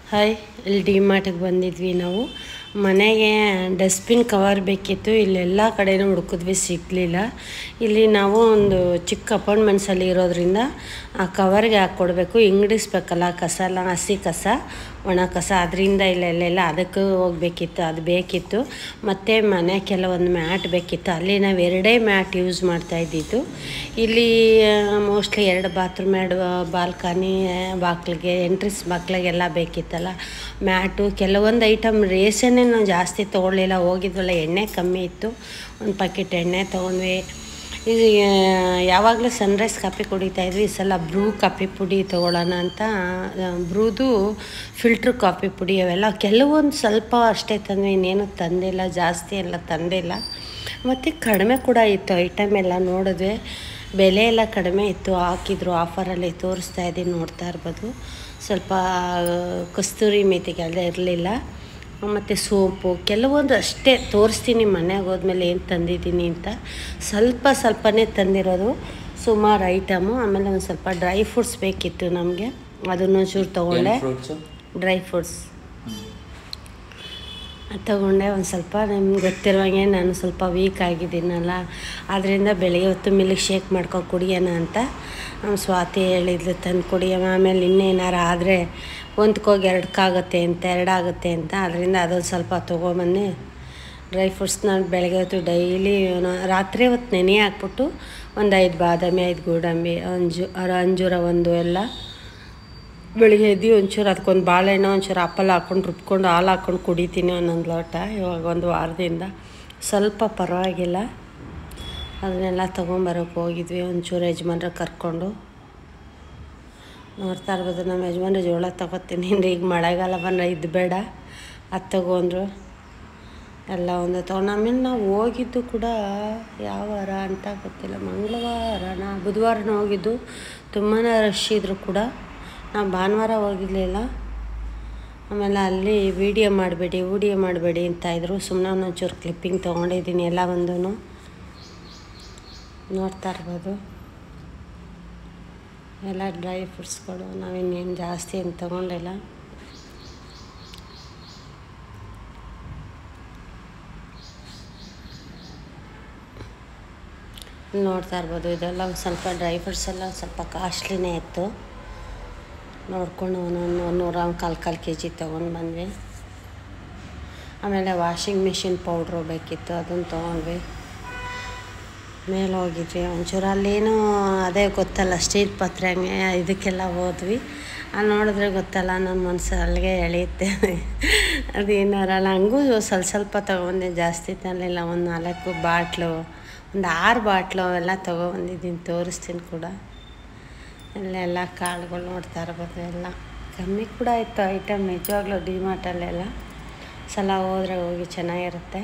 Hi ಇಲ್ಲಿ D ಮಾರ್ಟಿಗೆ ಬಂದಿದ್ವಿ ನಾವು ಮನೆಗೆ ಡಸ್ಟ್ಬಿನ್ ಕವರ್ ಬೇಕಿತ್ತು ಇಲ್ಲೆಲ್ಲ ಕಡೆನೂ ಹುಡುಕಿದ್ವಿ ಸಿಗಲಿಲ್ಲ ಇಲ್ಲಿ ನಾವು ಒಂದು ಚಿಕ್ಕ ಅಪಾರ್ಟ್ಮೆಂಟ್ಸಲ್ಲಿ ಇರೋದ್ರಿಂದ ಆ ಕವರ್ಗೆ ಹಾಕ್ಕೊಡ್ಬೇಕು ಇಂಗಡಿಸ್ಬೇಕಲ್ಲ ಕಸ ಎಲ್ಲ ಹಸಿ ಕಸ ಒಣ ಕಸ ಅದರಿಂದ ಇಲ್ಲೆಲ್ಲ ಅದಕ್ಕೆ ಹೋಗ್ಬೇಕಿತ್ತು ಅದು ಬೇಕಿತ್ತು ಮತ್ತು ಮನೆ ಕೆಲವೊಂದು ಮ್ಯಾಟ್ ಬೇಕಿತ್ತು ಅಲ್ಲಿ ನಾವು ಎರಡೇ ಮ್ಯಾಟ್ ಯೂಸ್ ಮಾಡ್ತಾ ಇದ್ದಿದ್ದು ಇಲ್ಲಿ ಮೋಸ್ಟ್ಲಿ ಎರಡು ಬಾತ್ರೂಮ್ ಎರಡು ಬಾಲ್ಕನಿ ಬಾಗಿಲಿಗೆ ಎಂಟ್ರೆನ್ಸ್ ಬಾಗಿಲಿಗೆಲ್ಲ ಬೇಕಿತ್ತಲ್ಲ ಮ್ಯಾಟು ಕೆಲವೊಂದು ಐಟಮ್ ರೇಸನ್ನೇ ನಾವು ಜಾಸ್ತಿ ತೊಗೊಳ್ಳಿಲ್ಲ ಹೋಗಿದ್ವಲ್ಲ ಎಣ್ಣೆ ಕಮ್ಮಿ ಇತ್ತು ಒಂದು ಪ್ಯಾಕೆಟ್ ಎಣ್ಣೆ ತೊಗೊಂಡ್ವಿ ಇದು ಯಾವಾಗಲೂ ಸನ್ರೈಸ್ ಕಾಫಿ ಕುಡಿತಾ ಇದ್ವಿ ಈ ಸಲ ಬ್ರೂ ಕಾಫಿ ಪುಡಿ ತೊಗೊಳ್ಳೋಣ ಅಂತ ಬ್ರೂದು ಫಿಲ್ಟ್ರ್ ಕಾಫಿ ಪುಡಿ ಅವೆಲ್ಲ ಕೆಲವೊಂದು ಸ್ವಲ್ಪ ಅಷ್ಟೇ ತಂದ್ವಿ ಇನ್ನೇನು ತಂದಿಲ್ಲ ಜಾಸ್ತಿ ಎಲ್ಲ ತಂದಿಲ್ಲ ಮತ್ತು ಕಡಿಮೆ ಕೂಡ ಇತ್ತು ಐಟಮ್ ಎಲ್ಲ ನೋಡಿದ್ವಿ ಬೆಲೆ ಎಲ್ಲ ಕಡಿಮೆ ಇತ್ತು ಹಾಕಿದ್ರು ಆಫರಲ್ಲಿ ತೋರಿಸ್ತಾ ಇದ್ದೀನಿ ನೋಡ್ತಾ ಇರ್ಬೋದು ಸ್ವಲ್ಪ ಕಸ್ತೂರಿ ಮೇತಿಗೆ ಎಲ್ಲ ಇರಲಿಲ್ಲ ಮತ್ತು ಸೋಪು ಕೆಲವೊಂದು ಅಷ್ಟೇ ತೋರಿಸ್ತೀನಿ ಮನೆಗೆ ಹೋದ್ಮೇಲೆ ಏನು ತಂದಿದ್ದೀನಿ ಅಂತ ಸ್ವಲ್ಪ ಸ್ವಲ್ಪನೇ ತಂದಿರೋದು ಸುಮಾರು ಐಟಮು ಆಮೇಲೆ ಒಂದು ಸ್ವಲ್ಪ ಡ್ರೈ ಫ್ರೂಟ್ಸ್ ಬೇಕಿತ್ತು ನಮಗೆ ಅದನ್ನೊಂಚೂರು ತೊಗೊಂಡೆ ಫ್ರೂಟ್ಸು ಡ್ರೈ ಫ್ರೂಟ್ಸ್ ತಗೊಂಡೆ ಒಂದು ಸ್ವಲ್ಪ ನಿಮ್ಗೆ ಗೊತ್ತಿರುವಾಗೆ ನಾನು ಸ್ವಲ್ಪ ವೀಕ್ ಆಗಿದ್ದೀನಲ್ಲ ಆದ್ದರಿಂದ ಬೆಳಿಗ್ಗೆ ಹೊತ್ತು ಮಿಲ್ಕ್ ಶೇಕ್ ಮಾಡ್ಕೊಂಡು ಕುಡಿಯೋಣ ಅಂತ ನಮ್ಮ ಸ್ವಾತಿ ಹೇಳಿದ್ಲು ತಂದು ಕುಡಿಯಮ್ಮ ಆಮೇಲೆ ಇನ್ನೇನಾರು ಆದರೆ ಒಂದ್ಕೋಗಿ ಎರಡಕ್ಕಾಗುತ್ತೆ ಅಂತ ಎರಡಾಗುತ್ತೆ ಅಂತ ಅದರಿಂದ ಅದೊಂದು ಸ್ವಲ್ಪ ತೊಗೊಂಬಂದು ಡ್ರೈ ಫ್ರೂಟ್ಸ್ನ ಬೆಳಗ್ಗೆ ಹೊತ್ತು ಡೈಲಿ ರಾತ್ರಿ ಹೊತ್ತು ನೆನೆ ಹಾಕ್ಬಿಟ್ಟು ಒಂದು ಐದು ಬಾದಾಮಿ ಐದು ಗೋಡಂಬಿ ಅಂಜು ಅಂಜೂರ ಒಂದು ಎಲ್ಲ ಬೆಳಿಗ್ಗೆ ಎದ್ದು ಒಂಚೂರು ಅದಕ್ಕೊಂದು ಬಾಳೆಹಣ್ಣು ಒಂಚೂರು ಆಪಲ್ ಹಾಕ್ಕೊಂಡು ರುಬ್ಕೊಂಡು ಹಾಲು ಹಾಕ್ಕೊಂಡು ಕುಡಿತೀನಿ ಒಂದೊಂದು ಲೋಟ ಇವಾಗ ಒಂದು ವಾರದಿಂದ ಸ್ವಲ್ಪ ಪರವಾಗಿಲ್ಲ ಅದನ್ನೆಲ್ಲ ತೊಗೊಂಬರೋಕೆ ಹೋಗಿದ್ವಿ ಒಂಚೂರು ಯಜಮಾನ್ರ ಕರ್ಕೊಂಡು ನೋಡ್ತಾ ಇರ್ಬೋದು ನಮ್ಮ ಯಜಮಾನ್ರ ಜೋಳ ತಗೋತೀನಿ ಈಗ ಮಳೆಗಾಲ ಬಂದರೆ ಇದು ಬೇಡ ಅದು ತಗೊಂಡ್ರು ಎಲ್ಲ ಒಂದು ತೊಗೊಂಡು ಆಮೇಲೆ ನಾವು ಹೋಗಿದ್ದು ಕೂಡ ಯಾವ ವಾರ ಅಂತ ಗೊತ್ತಿಲ್ಲ ಮಂಗಳವಾರನ ಬುಧವಾರನ ಹೋಗಿದ್ದು ತುಂಬಾ ರಶ್ ಇದ್ದರು ಕೂಡ ನಾವು ಭಾನುವಾರ ಹೋಗಿರಲಿಲ್ಲ ಆಮೇಲೆ ಅಲ್ಲಿ ವೀಡಿಯೋ ಮಾಡಬೇಡಿ ವೀಡಿಯೋ ಮಾಡಬೇಡಿ ಅಂತ ಇದ್ರು ಸುಮ್ಮನೆ ಒಂದೊಂಚೂರು ಕ್ಲಿಪ್ಪಿಂಗ್ ತೊಗೊಂಡಿದ್ದೀನಿ ಎಲ್ಲ ಒಂದು ನೋಡ್ತಾ ಇರ್ಬೋದು ಎಲ್ಲ ಡ್ರೈ ಫ್ರೂಟ್ಸ್ಗಳು ನಾವಿನ್ನೇನು ಜಾಸ್ತಿ ಏನು ತೊಗೊಂಡಿಲ್ಲ ನೋಡ್ತಾ ಇರ್ಬೋದು ಇದೆಲ್ಲ ಒಂದು ಸ್ವಲ್ಪ ಡ್ರೈ ಫ್ರೂಟ್ಸ್ ಎಲ್ಲ ಸ್ವಲ್ಪ ಕಾಸ್ಟ್ಲಿನೇ ಇತ್ತು ನೋಡ್ಕೊಂಡು ಒಂದೊಂದು ಒಂದು ನೂರ ಕಾಲು ಕಾಲು ಕೆ ಜಿ ತೊಗೊಂಡು ಬಂದ್ವಿ ಆಮೇಲೆ ವಾಷಿಂಗ್ ಮಿಷಿನ್ ಪೌಡ್ರು ಬೇಕಿತ್ತು ಅದನ್ನು ತೊಗೊಂಡ್ವಿ ಮೇಲೆ ಹೋಗಿದ್ವಿ ಒಂಚೂರು ಅಲ್ಲೇನೋ ಅದೇ ಗೊತ್ತಲ್ಲ ಸ್ಟೀಲ್ ಪಾತ್ರೆ ಹಂಗೆ ಇದಕ್ಕೆಲ್ಲ ಹೋದ್ವಿ ಅಲ್ಲಿ ನೋಡಿದ್ರೆ ಗೊತ್ತಲ್ಲ ನನ್ನ ಮನಸ್ಸು ಅಲ್ಲಿಗೆ ಎಳೆಯುತ್ತೆ ಅದೇನಾರಲ್ಲ ಹಂಗೂ ಸ್ವಲ್ಪ ಸ್ವಲ್ಪ ತೊಗೊಂಡೆ ಜಾಸ್ತಿ ತರಲಿಲ್ಲ ಒಂದು ನಾಲ್ಕು ಬಾಟ್ಲು ಒಂದು ಆರು ಬಾಟ್ಲು ಅವೆಲ್ಲ ತೊಗೊಬಂದಿದ್ದೀನಿ ತೋರಿಸ್ತೀನಿ ಕೂಡ ಇಲ್ಲೆಲ್ಲ ಕಾಳುಗಳು ನೋಡ್ತಾ ಇರ್ಬೋದು ಎಲ್ಲ ಕಮ್ಮಿ ಕೂಡ ಇತ್ತು ಐಟಮ್ ನಿಜವಾಗ್ಲೂ ಡಿಮಾರ್ಟಲ್ಲೆಲ್ಲ ಸಲ ಹೋದ್ರೆ ಹೋಗಿ ಚೆನ್ನಾಗಿರುತ್ತೆ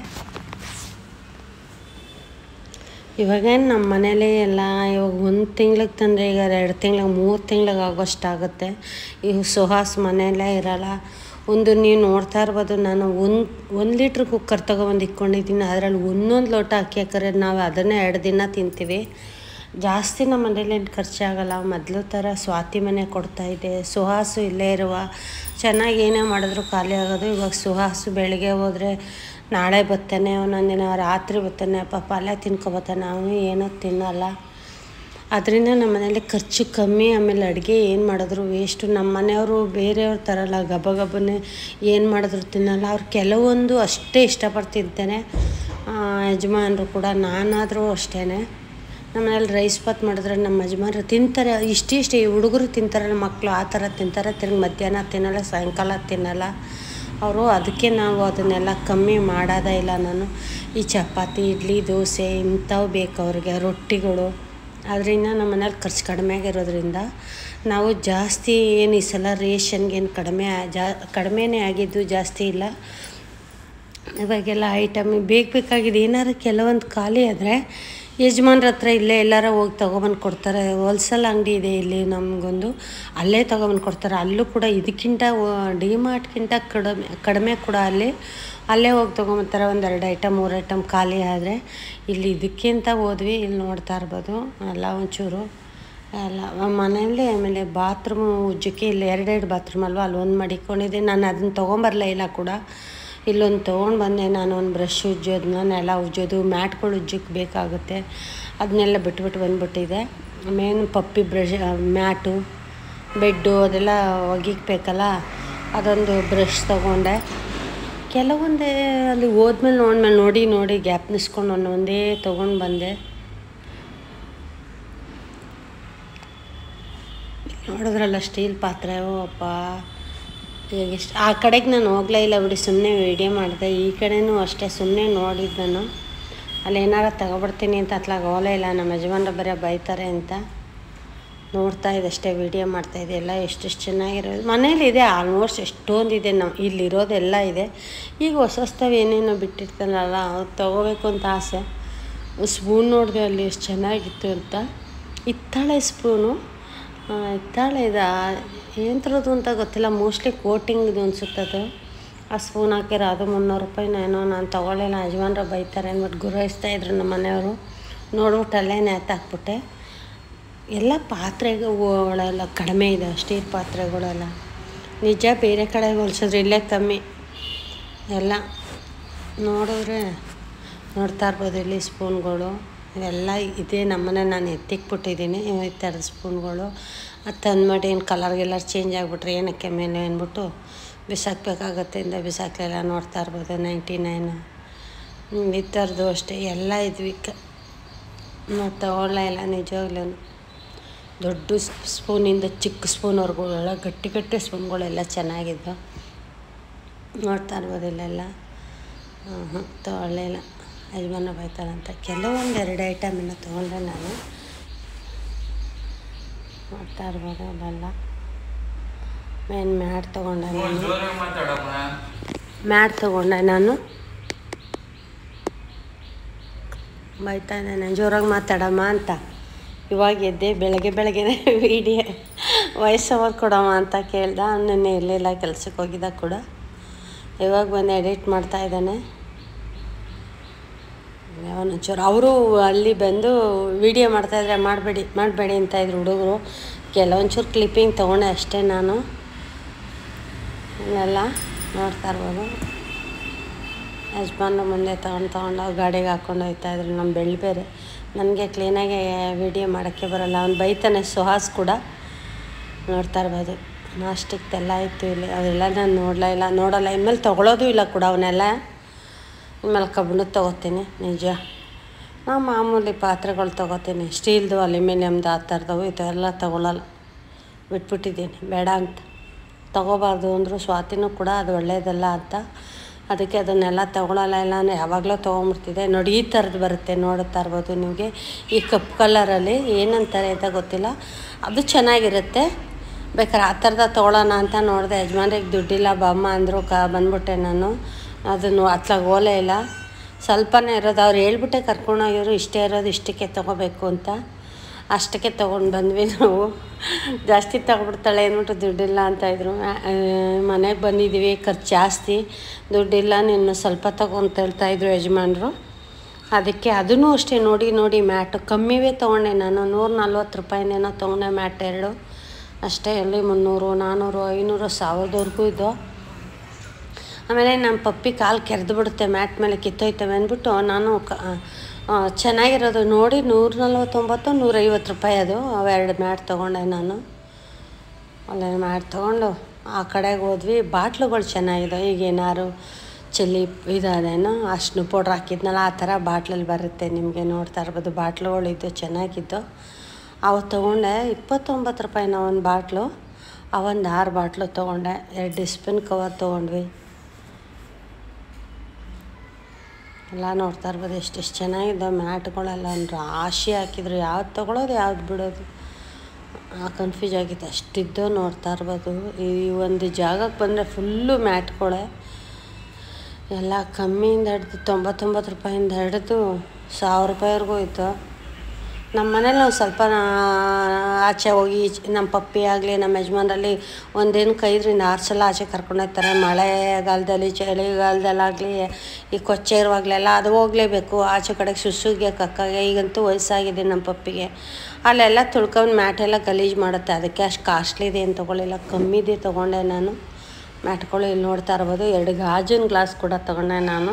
ಇವಾಗೇನು ನಮ್ಮ ಮನೇಲಿ ಎಲ್ಲ ಇವಾಗ ಒಂದು ತಿಂಗ್ಳಿಗೆ ತಂದರೆ ಈಗ ಎರಡು ತಿಂಗ್ಳಿಗೆ ಮೂರು ತಿಂಗ್ಳಿಗೆ ಆಗೋಷ್ಟಾಗುತ್ತೆ ಈಗ ಸುಹಾಸ್ ಮನೆಯಲ್ಲೇ ಇರಲ್ಲ ಒಂದು ನೀವು ನೋಡ್ತಾ ಇರ್ಬೋದು ನಾನು ಒಂದು ಒಂದು ಲೀಟ್ರ್ ಕುಕ್ಕರ್ ತೊಗೊಬಂದು ಇಟ್ಕೊಂಡಿದ್ದೀನಿ ಅದರಲ್ಲಿ ಒಂದೊಂದು ಲೋಟ ಅಕ್ಕಿ ಹಾಕಿದ್ರೆ ನಾವು ಅದನ್ನೇ ಎರಡು ದಿನ ತಿಂತೀವಿ ಜಾಸ್ತಿ ನಮ್ಮ ಮನೇಲಿ ಏನು ಖರ್ಚಾಗಲ್ಲ ಮೊದಲು ಥರ ಸ್ವಾತಿ ಮನೆ ಕೊಡ್ತಾಯಿದ್ದೆ ಸುಹಾಸು ಇಲ್ಲೇ ಇರುವ ಚೆನ್ನಾಗಿ ಏನೇ ಮಾಡಿದ್ರು ಖಾಲಿ ಆಗೋದು ಇವಾಗ ಸುಹಾಸು ಬೆಳಗ್ಗೆ ಹೋದರೆ ನಾಳೆ ಬರ್ತಾನೆ ಒಂದೊಂದು ದಿನ ರಾತ್ರಿ ಬರ್ತಾನೆ ಪಾಪ ಅಲ್ಲೇ ತಿನ್ಕೊಬರ್ತಾನೆ ಅವನು ಏನೂ ತಿನ್ನಲ್ಲ ಅದರಿಂದ ನಮ್ಮ ಮನೇಲಿ ಖರ್ಚು ಕಮ್ಮಿ ಆಮೇಲೆ ಅಡುಗೆ ಏನು ಮಾಡಿದ್ರು ವೇಸ್ಟು ನಮ್ಮ ಮನೆಯವರು ಬೇರೆಯವ್ರ ಥರಲ್ಲ ಗಬ ಗಬನೇ ಏನು ಮಾಡಿದ್ರು ತಿನ್ನಲ್ಲ ಅವ್ರು ಕೆಲವೊಂದು ಅಷ್ಟೇ ಇಷ್ಟಪಟ್ಟು ತಿಂತಾನೆ ಯಜಮಾನರು ಕೂಡ ನಾನಾದರೂ ಅಷ್ಟೇ ನಮ್ಮ ಮನೇಲಿ ರೈಸ್ ಬಾತ್ ಮಾಡಿದ್ರೆ ನಮ್ಮ ಯಜಮಾನ್ರು ತಿಂತಾರೆ ಇಷ್ಟಿಷ್ಟು ಈ ಹುಡುಗರು ತಿಂತಾರೆ ನಮ್ಮ ಮಕ್ಕಳು ಆ ಥರ ತಿಂತಾರೆ ತಿರ್ಗಿ ಮಧ್ಯಾಹ್ನ ತಿನ್ನಲ್ಲ ಸಾಯಂಕಾಲ ತಿನ್ನಲ್ಲ ಅವರು ಅದಕ್ಕೆ ನಾವು ಅದನ್ನೆಲ್ಲ ಕಮ್ಮಿ ಮಾಡೋದೇ ಇಲ್ಲ ನಾನು ಈ ಚಪಾತಿ ಇಡ್ಲಿ ದೋಸೆ ಇಂಥವು ಬೇಕು ಅವ್ರಿಗೆ ರೊಟ್ಟಿಗಳು ಅದರಿಂದ ನಮ್ಮ ಮನೇಲಿ ಖರ್ಚು ಕಡಿಮೆ ಆಗಿರೋದ್ರಿಂದ ನಾವು ಜಾಸ್ತಿ ಏನು ಈ ಸಲ ರೇಷನ್ಗೇನು ಕಡಿಮೆ ಜಾ ಕಡಿಮೆನೇ ಆಗಿದ್ದು ಜಾಸ್ತಿ ಇಲ್ಲ ಇವಾಗೆಲ್ಲ ಐಟಮ್ ಬೇಕು ಬೇಕಾಗಿದೆ ಏನಾರು ಕೆಲವೊಂದು ಖಾಲಿ ಆದರೆ ಯಜಮಾನ್ರ ಹತ್ರ ಇಲ್ಲೇ ಎಲ್ಲಾರ ಹೋಗಿ ತೊಗೊಬಂದು ಕೊಡ್ತಾರೆ ಹೋಲ್ಸೇಲ್ ಅಂಗಡಿ ಇದೆ ಇಲ್ಲಿ ನಮಗೊಂದು ಅಲ್ಲೇ ತೊಗೊಬಂದು ಕೊಡ್ತಾರೆ ಅಲ್ಲೂ ಕೂಡ ಇದಕ್ಕಿಂತ ಡಿಮಾರ್ಟ್ಗಿಂತ ಕಡಿಮೆ ಕಡಿಮೆ ಕೂಡ ಅಲ್ಲಿ ಅಲ್ಲೇ ಹೋಗಿ ತೊಗೊಂಬರ್ತಾರೆ ಒಂದು ಎರಡು ಐಟಮ್ ಮೂರು ಐಟಮ್ ಖಾಲಿ ಆದರೆ ಇಲ್ಲಿ ಇದಕ್ಕಿಂತ ಹೋದ್ವಿ ಇಲ್ಲಿ ನೋಡ್ತಾ ಇರ್ಬೋದು ಎಲ್ಲ ಒಂಚೂರು ಅಲ್ಲ ಮನೆಯಲ್ಲಿ ಆಮೇಲೆ ಬಾತ್ರೂಮು ಉಜ್ಜಕ್ಕೆ ಇಲ್ಲಿ ಎರಡೆರಡು ಬಾತ್ರೂಮ್ ಅಲ್ವಾ ಅಲ್ಲಿ ಒಂದು ಮಡಿಕೊಂಡಿದ್ದೆ ನಾನು ಅದನ್ನ ತೊಗೊಂಬರಲೇ ಇಲ್ಲ ಕೂಡ ಇಲ್ಲೊಂದು ತೊಗೊಂಡು ಬಂದೆ ನಾನು ಒಂದು ಬ್ರಷ್ ಉಜ್ಜೋದನ್ನ ನೆಲ ಉಜ್ಜೋದು ಮ್ಯಾಟ್ಗಳು ಉಜ್ಜಕ್ಕೆ ಬೇಕಾಗುತ್ತೆ ಅದನ್ನೆಲ್ಲ ಬಿಟ್ಬಿಟ್ಟು ಬಂದ್ಬಿಟ್ಟಿದೆ main puppy brush mat bed ಅದೆಲ್ಲ ಒಗಿಬೇಕಲ್ಲ ಅದೊಂದು ಬ್ರಷ್ ತೊಗೊಂಡೆ ಕೆಲವೊಂದೇ ಅಲ್ಲಿ ಹೋದ್ಮೇಲೆ ನೋಡ್ಮೇಲೆ ನೋಡಿ ನೋಡಿ ಗ್ಯಾಪ್ನಿಸ್ಕೊಂಡು ಒಂದೊಂದೇ ತೊಗೊಂಡು ಬಂದೆ ನೋಡಿದ್ರಲ್ಲ ಸ್ಟೀಲ್ ಪಾತ್ರೆ ಓ ಅಪ್ಪ ಈಗ ಎಷ್ಟು ಆ ಕಡೆಗೆ ನಾನು ಹೋಗಲೇ ಇಲ್ಲ ಬಿಡಿ ಸುಮ್ಮನೆ ವೀಡಿಯೋ ಮಾಡಿದೆ ಈ ಕಡೆನೂ ಅಷ್ಟೇ ಸುಮ್ಮನೆ ನೋಡಿದ್ದು ನಾನು ಅಲ್ಲಿ ಏನಾರ ತಗೊಬಿಡ್ತೀನಿ ಅಂತ ಅತ್ಲಾಗ ಹೋಗಲೇ ಇಲ್ಲ ನಮ್ಮ ಯಜಮಾನ್ರು ಬರೀ ಬೈತಾರೆ ಅಂತ ನೋಡ್ತಾ ಇದೆ ಅಷ್ಟೇ ವೀಡಿಯೋ ಮಾಡ್ತಾಯಿದ್ದೆ ಎಲ್ಲ ಎಷ್ಟೆಷ್ಟು ಚೆನ್ನಾಗಿರೋದು ಮನೇಲಿ ಇದೆ ಆಲ್ಮೋಸ್ಟ್ ಎಷ್ಟೊಂದಿದೆ ನಾವು ಇಲ್ಲಿರೋದೆಲ್ಲ ಇದೆ ಈಗ ಹೊಸ ಹೊಸತವು ಏನೇನೋ ಬಿಟ್ಟಿರ್ತಾರಲ್ಲ ಅದು ತೊಗೋಬೇಕು ಅಂತ ಆಸೆ ಸ್ಪೂನ್ ನೋಡಿದೆ ಅಲ್ಲಿ ಎಷ್ಟು ಚೆನ್ನಾಗಿತ್ತು ಅಂತ ಹಿತ್ತಾಳೆ ಸ್ಪೂನು ಹಿತ್ತಾಳೆ ಇದು ಏನು ಥರದ್ದು ಅಂತ ಗೊತ್ತಿಲ್ಲ ಮೋಸ್ಟ್ಲಿ ಕೋಟಿಂಗ್ದು ಅನ್ಸುತ್ತೆ ಅದು ಆ ಸ್ಪೂನ್ ಹಾಕಿರೋ ಅದು ಮುನ್ನೂರು ರೂಪಾಯಿನೋ ಏನೋ ನಾನು ತೊಗೊಳ್ಳಿಲ್ಲ ಯಜಮಾನ್ರು ಬೈತಾರೆ ಅಂದ್ಬಿಟ್ಟು ಗುರಾಯಿಸ್ತಾ ಇದ್ರು ನಮ್ಮ ಮನೆಯವರು ನೋಡ್ಬಿಟ್ಟು ಅಲ್ಲೇ ನೇತಾಕ್ಬಿಟ್ಟೆ ಎಲ್ಲ ಪಾತ್ರೆಗಳೆಲ್ಲ ಕಡಿಮೆ ಇದೆ ಸ್ಟೀಲ್ ಪಾತ್ರೆಗಳೆಲ್ಲ ನಿಜ ಬೇರೆ ಕಡೆ ಹೋಲ್ಸಿದ್ರೆ ಇಲ್ಲೇ ಕಮ್ಮಿ ಎಲ್ಲ ನೋಡಿದ್ರೆ ನೋಡ್ತಾ ಇರ್ಬೋದು ಇಲ್ಲಿ ಸ್ಪೂನ್ಗಳು ಇವೆಲ್ಲ ಇದೆ ನಮ್ಮನೆ ನಾನು ಎತ್ತಿಕ್ಬಿಟ್ಟಿದ್ದೀನಿ ಈ ಥರದ ಸ್ಪೂನ್ಗಳು ಅದು ತಂದು ಮಾಡಿ ಏನು ಕಲರ್ ಗಿಲ್ಲರ್ ಚೇಂಜ್ ಆಗಿಬಿಟ್ರೆ ಏನಕ್ಕೆ ಮೇಲೆ ಅಂದ್ಬಿಟ್ಟು ಬಿಸಾಕಬೇಕಾಗತ್ತೆ ಇಂದ ಬಿಸಾಕಲೆಲ್ಲ ನೋಡ್ತಾ ಇರ್ಬೋದು ನೈಂಟಿ ನೈನು ಈ ಥರದ್ದು ಅಷ್ಟೇ ಎಲ್ಲ ಇದ್ವಿ ಕ ನಾವು ತಗೊಳ್ಳೇ ಇಲ್ಲ ನಿಜವಾಗ್ಲೂ ದೊಡ್ಡ ಸ್ಪೂನಿಂದ ಚಿಕ್ಕ ಸ್ಪೂನ್ವರೆಗೂ ಒಳ್ಳೆ ಗಟ್ಟಿ ಗಟ್ಟಿ ಸ್ಪೂನ್ಗಳೆಲ್ಲ ಚೆನ್ನಾಗಿದ್ದವು ನೋಡ್ತಾ ಇರ್ಬೋದು ಇಲ್ಲೆಲ್ಲ ಹಾಂ ಹಾಂ ತೊಗೊಳ್ಳೇ ಇಲ್ಲ ಯಜಮಾನ ಬೈತಾರಂತ ಕೆಲವೊಂದು ಎರಡು ಐಟಮನ್ನು ತೊಗೊಂಡೆ ನಾನು ನೋಡ್ತಾ ಇರ್ಬೋದು ಇಲ್ಲೆಲ್ಲ ಮೇನ್ ಮ್ಯಾಟ್ ತೊಗೊಂಡೆ ನಾನು ಜೋರಾಗಿ ಮಾತಾಡಮ್ಮ ಮ್ಯಾಟ್ ತೊಗೊಂಡೆ ನಾನು ಬೈತಾ ಇದ್ದಾನೆ ಜೋರಾಗಿ ಮಾತಾಡಮ್ಮ ಅಂತ ಇವಾಗ ಎದ್ದೆ ಬೆಳಗ್ಗೆ ಬೆಳಗ್ಗೆನೆ ವೀಡಿಯೋ ವಾಯ್ಸ್ ಓವರ್ ಕೊಡಮ್ಮ ಅಂತ ಕೇಳ್ದ ನಿನ್ನೆ ಇರಲಿಲ್ಲ ಕೆಲ್ಸಕ್ಕೆ ಹೋಗಿದ್ದ ಕೂಡ ಇವಾಗ ಬಂದು ಎಡಿಟ್ ಮಾಡ್ತಾ ಇದ್ದಾನೆ ಒಂಚೂರು ಅವರು ಅಲ್ಲಿ ಬಂದು ವೀಡಿಯೋ ಮಾಡ್ತಾಯಿದ್ರೆ ಮಾಡಬೇಡಿ ಮಾಡಬೇಡಿ ಅಂತ ಇದ್ರು ಹುಡುಗರು ಕೆಲವೊಂಚೂರು ಕ್ಲಿಪ್ಪಿಂಗ್ ತೊಗೊಂಡೆ ಅಷ್ಟೇ ನಾನು ಇಲ್ಲೆಲ್ಲ ನೋಡ್ತಾ ಇರ್ಬೋದು ಯಜಮಾನ್ರು ಮುಂದೆ ತೊಗೊಂಡು ತೊಗೊಂಡು ಅವ್ರು ಗಾಡಿಗೆ ಹಾಕ್ಕೊಂಡು ಹೋಗ್ತಾಯಿದ್ರು ನಮ್ಮ ಬೆಳ್ಳಿ ಬೇರೆ ನನಗೆ ಕ್ಲೀನಾಗಿ ವೀಡಿಯೋ ಮಾಡೋಕ್ಕೆ ಬರೋಲ್ಲ ಅವ್ನು ಬೈತಾನೆ ಸುಹಾಸ್ ಕೂಡ ನೋಡ್ತಾ ಇರ್ಬೋದು ನಾಷ್ಟಿಕ್ದೆಲ್ಲ ಇತ್ತು ಇಲ್ಲಿ ಅವೆಲ್ಲ ನಾನು ನೋಡಲೇ ಇಲ್ಲ ನೋಡಲ್ಲ ಇನ್ಮೇಲೆ ತೊಗೊಳೋದು ಇಲ್ಲ ಕೂಡ ಅವನ್ನೆಲ್ಲ ಇನ್ಮೇಲೆ ಕಬ್ಬಿಣದ್ದು ತೊಗೋತೀನಿ ನಿಜ ನಾವು ಮಾಮೂಲಿ ಪಾತ್ರೆಗಳು ತೊಗೋತೀನಿ ಸ್ಟೀಲ್ದು ಅಲ್ಯೂಮಿನಿಯಮ್ದು ಆ ಥರದವು ಇದೆಲ್ಲ ತೊಗೊಳಲ್ಲ ಬಿಟ್ಬಿಟ್ಟಿದ್ದೀನಿ ಬೇಡ ಅಂತ ತೊಗೋಬಾರ್ದು ಅಂದರು ಸ್ವಾತಿನೂ ಕೂಡ ಅದು ಒಳ್ಳೆಯದಲ್ಲ ಅಂತ ಅದಕ್ಕೆ ಅದನ್ನೆಲ್ಲ ತೊಗೊಳಲ್ಲ ಇಲ್ಲ ನಾನು ಯಾವಾಗಲೂ ತೊಗೊಂಬಿಡ್ತಿದ್ದೆ ನೋಡಿ ಈ ಥರದ್ದು ಬರುತ್ತೆ ನೋಡುತ್ತಾ ಇರ್ಬೋದು ನಿಮಗೆ ಈ ಕಪ್ ಕಲರಲ್ಲಿ ಏನಂತಾರೆ ಅಂತ ಗೊತ್ತಿಲ್ಲ ಅದು ಚೆನ್ನಾಗಿರುತ್ತೆ ಬೇಕಾದ್ರೆ ಆ ಥರದ ತೊಗೊಳ್ಳೋಣ ಅಂತ ನೋಡಿದೆ ಯಜಮಾನ್ರಿಗೆ ದುಡ್ಡಿಲ್ಲ ಬಾಮ್ಮ ಅಂದರು ಕ ಬಂದ್ಬಿಟ್ಟೆ ನಾನು ಅದನ್ನು ಅತ್ಲಾಗ ಓಲೆ ಇಲ್ಲ ಸ್ವಲ್ಪನೇ ಇರೋದು ಅವ್ರು ಹೇಳ್ಬಿಟ್ಟೆ ಕರ್ಕೊಂಡೋಗಿದ್ರು ಇಷ್ಟೇ ಇರೋದು ಇಷ್ಟಕ್ಕೆ ತೊಗೋಬೇಕು ಅಂತ ಅಷ್ಟಕ್ಕೆ ತೊಗೊಂಡು ಬಂದ್ವಿ ನಾವು ಜಾಸ್ತಿ ತೊಗೊಬಿಡ್ತಾಳೆ ಅಂದ್ಬಿಟ್ಟು ದುಡ್ಡಿಲ್ಲ ಅಂತ ಇದ್ರು ಮನೆಗೆ ಬಂದಿದ್ದೀವಿ ಖರ್ಚು ಜಾಸ್ತಿ ದುಡ್ಡಿಲ್ಲ ನೀನು ಸ್ವಲ್ಪ ತಗೋ ಅಂತ ಹೇಳ್ತಾಯಿದ್ರು ಯಜಮಾನ್ರು ಅದಕ್ಕೆ ಅದನ್ನು ಅಷ್ಟೇ ನೋಡಿ ನೋಡಿ ಮ್ಯಾಟು ಕಮ್ಮಿವೇ ತೊಗೊಂಡೆ ನಾನು ನೂರ ನಲ್ವತ್ತು ರೂಪಾಯಿನೇನೋ ತೊಗೊಂಡೆ ಮ್ಯಾಟ್ ಎರಡು ಅಷ್ಟೇ ಎಲ್ಲಿ ಮುನ್ನೂರು ನಾನ್ನೂರು ಐನೂರು ಸಾವಿರದವರೆಗೂ ಇದ್ದೋ ಆಮೇಲೆ ನಮ್ಮ ಪಪ್ಪಿ ಕಾಲು ಕೆರೆದು ಬಿಡುತ್ತೆ ಮ್ಯಾಟ್ ಮೇಲೆ ಕಿತ್ತೋಯ್ತವೆ ಅಂದ್ಬಿಟ್ಟು ನಾನು ಕ ಆ, ಚೆನ್ನಾಗಿರೋದು ನೋಡಿ ನೂರ ನಲ್ವತ್ತೊಂಬತ್ತು ನೂರೈವತ್ತು ರೂಪಾಯಿ ಅದು ಅವೆರಡು ಮ್ಯಾಟ್ ತೊಗೊಂಡೆ ನಾನು ಅಲ್ಲೇ ಮ್ಯಾಟ್ ತೊಗೊಂಡು ಆ ಕಡೆಗೆ ಹೋದ್ವಿ ಬಾಟ್ಲುಗಳು ಚೆನ್ನಾಗಿದೆ ಈಗ ಏನಾರು ಚಿಲ್ಲಿ ಇದಾದೇನೋ ಅಷ್ಟು ಪೌಡ್ರ್ ಹಾಕಿದ್ನಲ್ಲ ಆ ಥರ ಬಾಟ್ಲಲ್ಲಿ ಬರುತ್ತೆ ನಿಮಗೆ ನೋಡ್ತಾ ಇರ್ಬೋದು ಬಾಟ್ಲುಗಳಿದ್ದು ಚೆನ್ನಾಗಿದ್ದು ಅವು ತೊಗೊಂಡೆ ಇಪ್ಪತ್ತೊಂಬತ್ತು ರೂಪಾಯಿನ ಒಂದು ಬಾಟ್ಲು ಅವೊಂದು ಆರು ಬಾಟ್ಲು ತೊಗೊಂಡೆ ಎರಡು ಡಿಸ್ಪಿನ್ ಕವರ್ ತೊಗೊಂಡ್ವಿ ಎಲ್ಲ ನೋಡ್ತಾ ಇರ್ಬೋದು ಎಷ್ಟೆಷ್ಟು ಚೆನ್ನಾಗಿದೆ ಮ್ಯಾಟ್ಗಳೆಲ್ಲ ಒಂದು ರಾಶಿ ಹಾಕಿದ್ರು ಯಾವ್ದು ತೊಗೊಳೋದು ಯಾವ್ದು ಬಿಡೋದು ಕನ್ಫ್ಯೂಸ್ ಆಗಿತ್ತು ಅಷ್ಟಿದ್ದು ನೋಡ್ತಾ ಇರ್ಬೋದು ಈ ಒಂದು ಜಾಗಕ್ಕೆ ಬಂದರೆ ಫುಲ್ಲು ಮ್ಯಾಟ್ಗಳೇ ಎಲ್ಲ ಕಮ್ಮಿಯಿಂದ ಹಿಡ್ದು ತೊಂಬತ್ತೊಂಬತ್ತು ರೂಪಾಯಿಂದ ಹಿಡಿದು ಸಾವಿರ ರೂಪಾಯಿವರೆಗೂ ಇತ್ತು ನಮ್ಮ ಮನೇಲಿ ನಾವು ಸ್ವಲ್ಪ ನಾ- ಆಚೆ ಹೋಗಿ ಈಚೆ- ನಮ್ಮ ಪಪ್ಪಿ ಆಗಲಿ ನಮ್ಮ ಯಜಮಾನ್ರಲ್ಲಿ ಒಂದಿನಕ್ಕೆ ಐದರಿಂದ ಆರು ಸಲ ಆಚೆ ಕರ್ಕೊಂಡು ಹೋಗ್ತಾರೆ ಮಳೆಗಾಲದಲ್ಲಿ ಚಳಿಗಾಲದಲ್ಲಾಗಲಿ ಈ ಕೊಚ್ಚೆ ಇರುವಾಗಲೆಲ್ಲ ಅದು ಹೋಗಲೇಬೇಕು ಆಚೆ ಕಡೆಗೆ ಸುಸುಗೆ ಕಕ್ಕಾಗೆ ಈಗಂತೂ ವಯಸ್ಸಾಗಿದೆ ನಮ್ಮ ಪಪ್ಪಿಗೆ ಅಲ್ಲೆಲ್ಲ ತುಳ್ಕೊಂಡು ಮ್ಯಾಟೆಲ್ಲ ಗಲೀಜು ಮಾಡುತ್ತೆ ಅದಕ್ಕೆ ಅಷ್ಟು ಕಾಸ್ಟ್ಲಿ ಇದೆ ಏನು ತೊಗೊಳ್ಳಿಲ್ಲ ಕಮ್ಮಿದೆ ತೊಗೊಂಡೆ ನಾನು ಮ್ಯಾಟ್ಗಳು ಇಲ್ಲಿ ನೋಡ್ತಾ ಇರ್ಬೋದು ಎರಡು ಗಾಜಿನ ಗ್ಲಾಸ್ ಕೂಡ ತೊಗೊಂಡೆ ನಾನು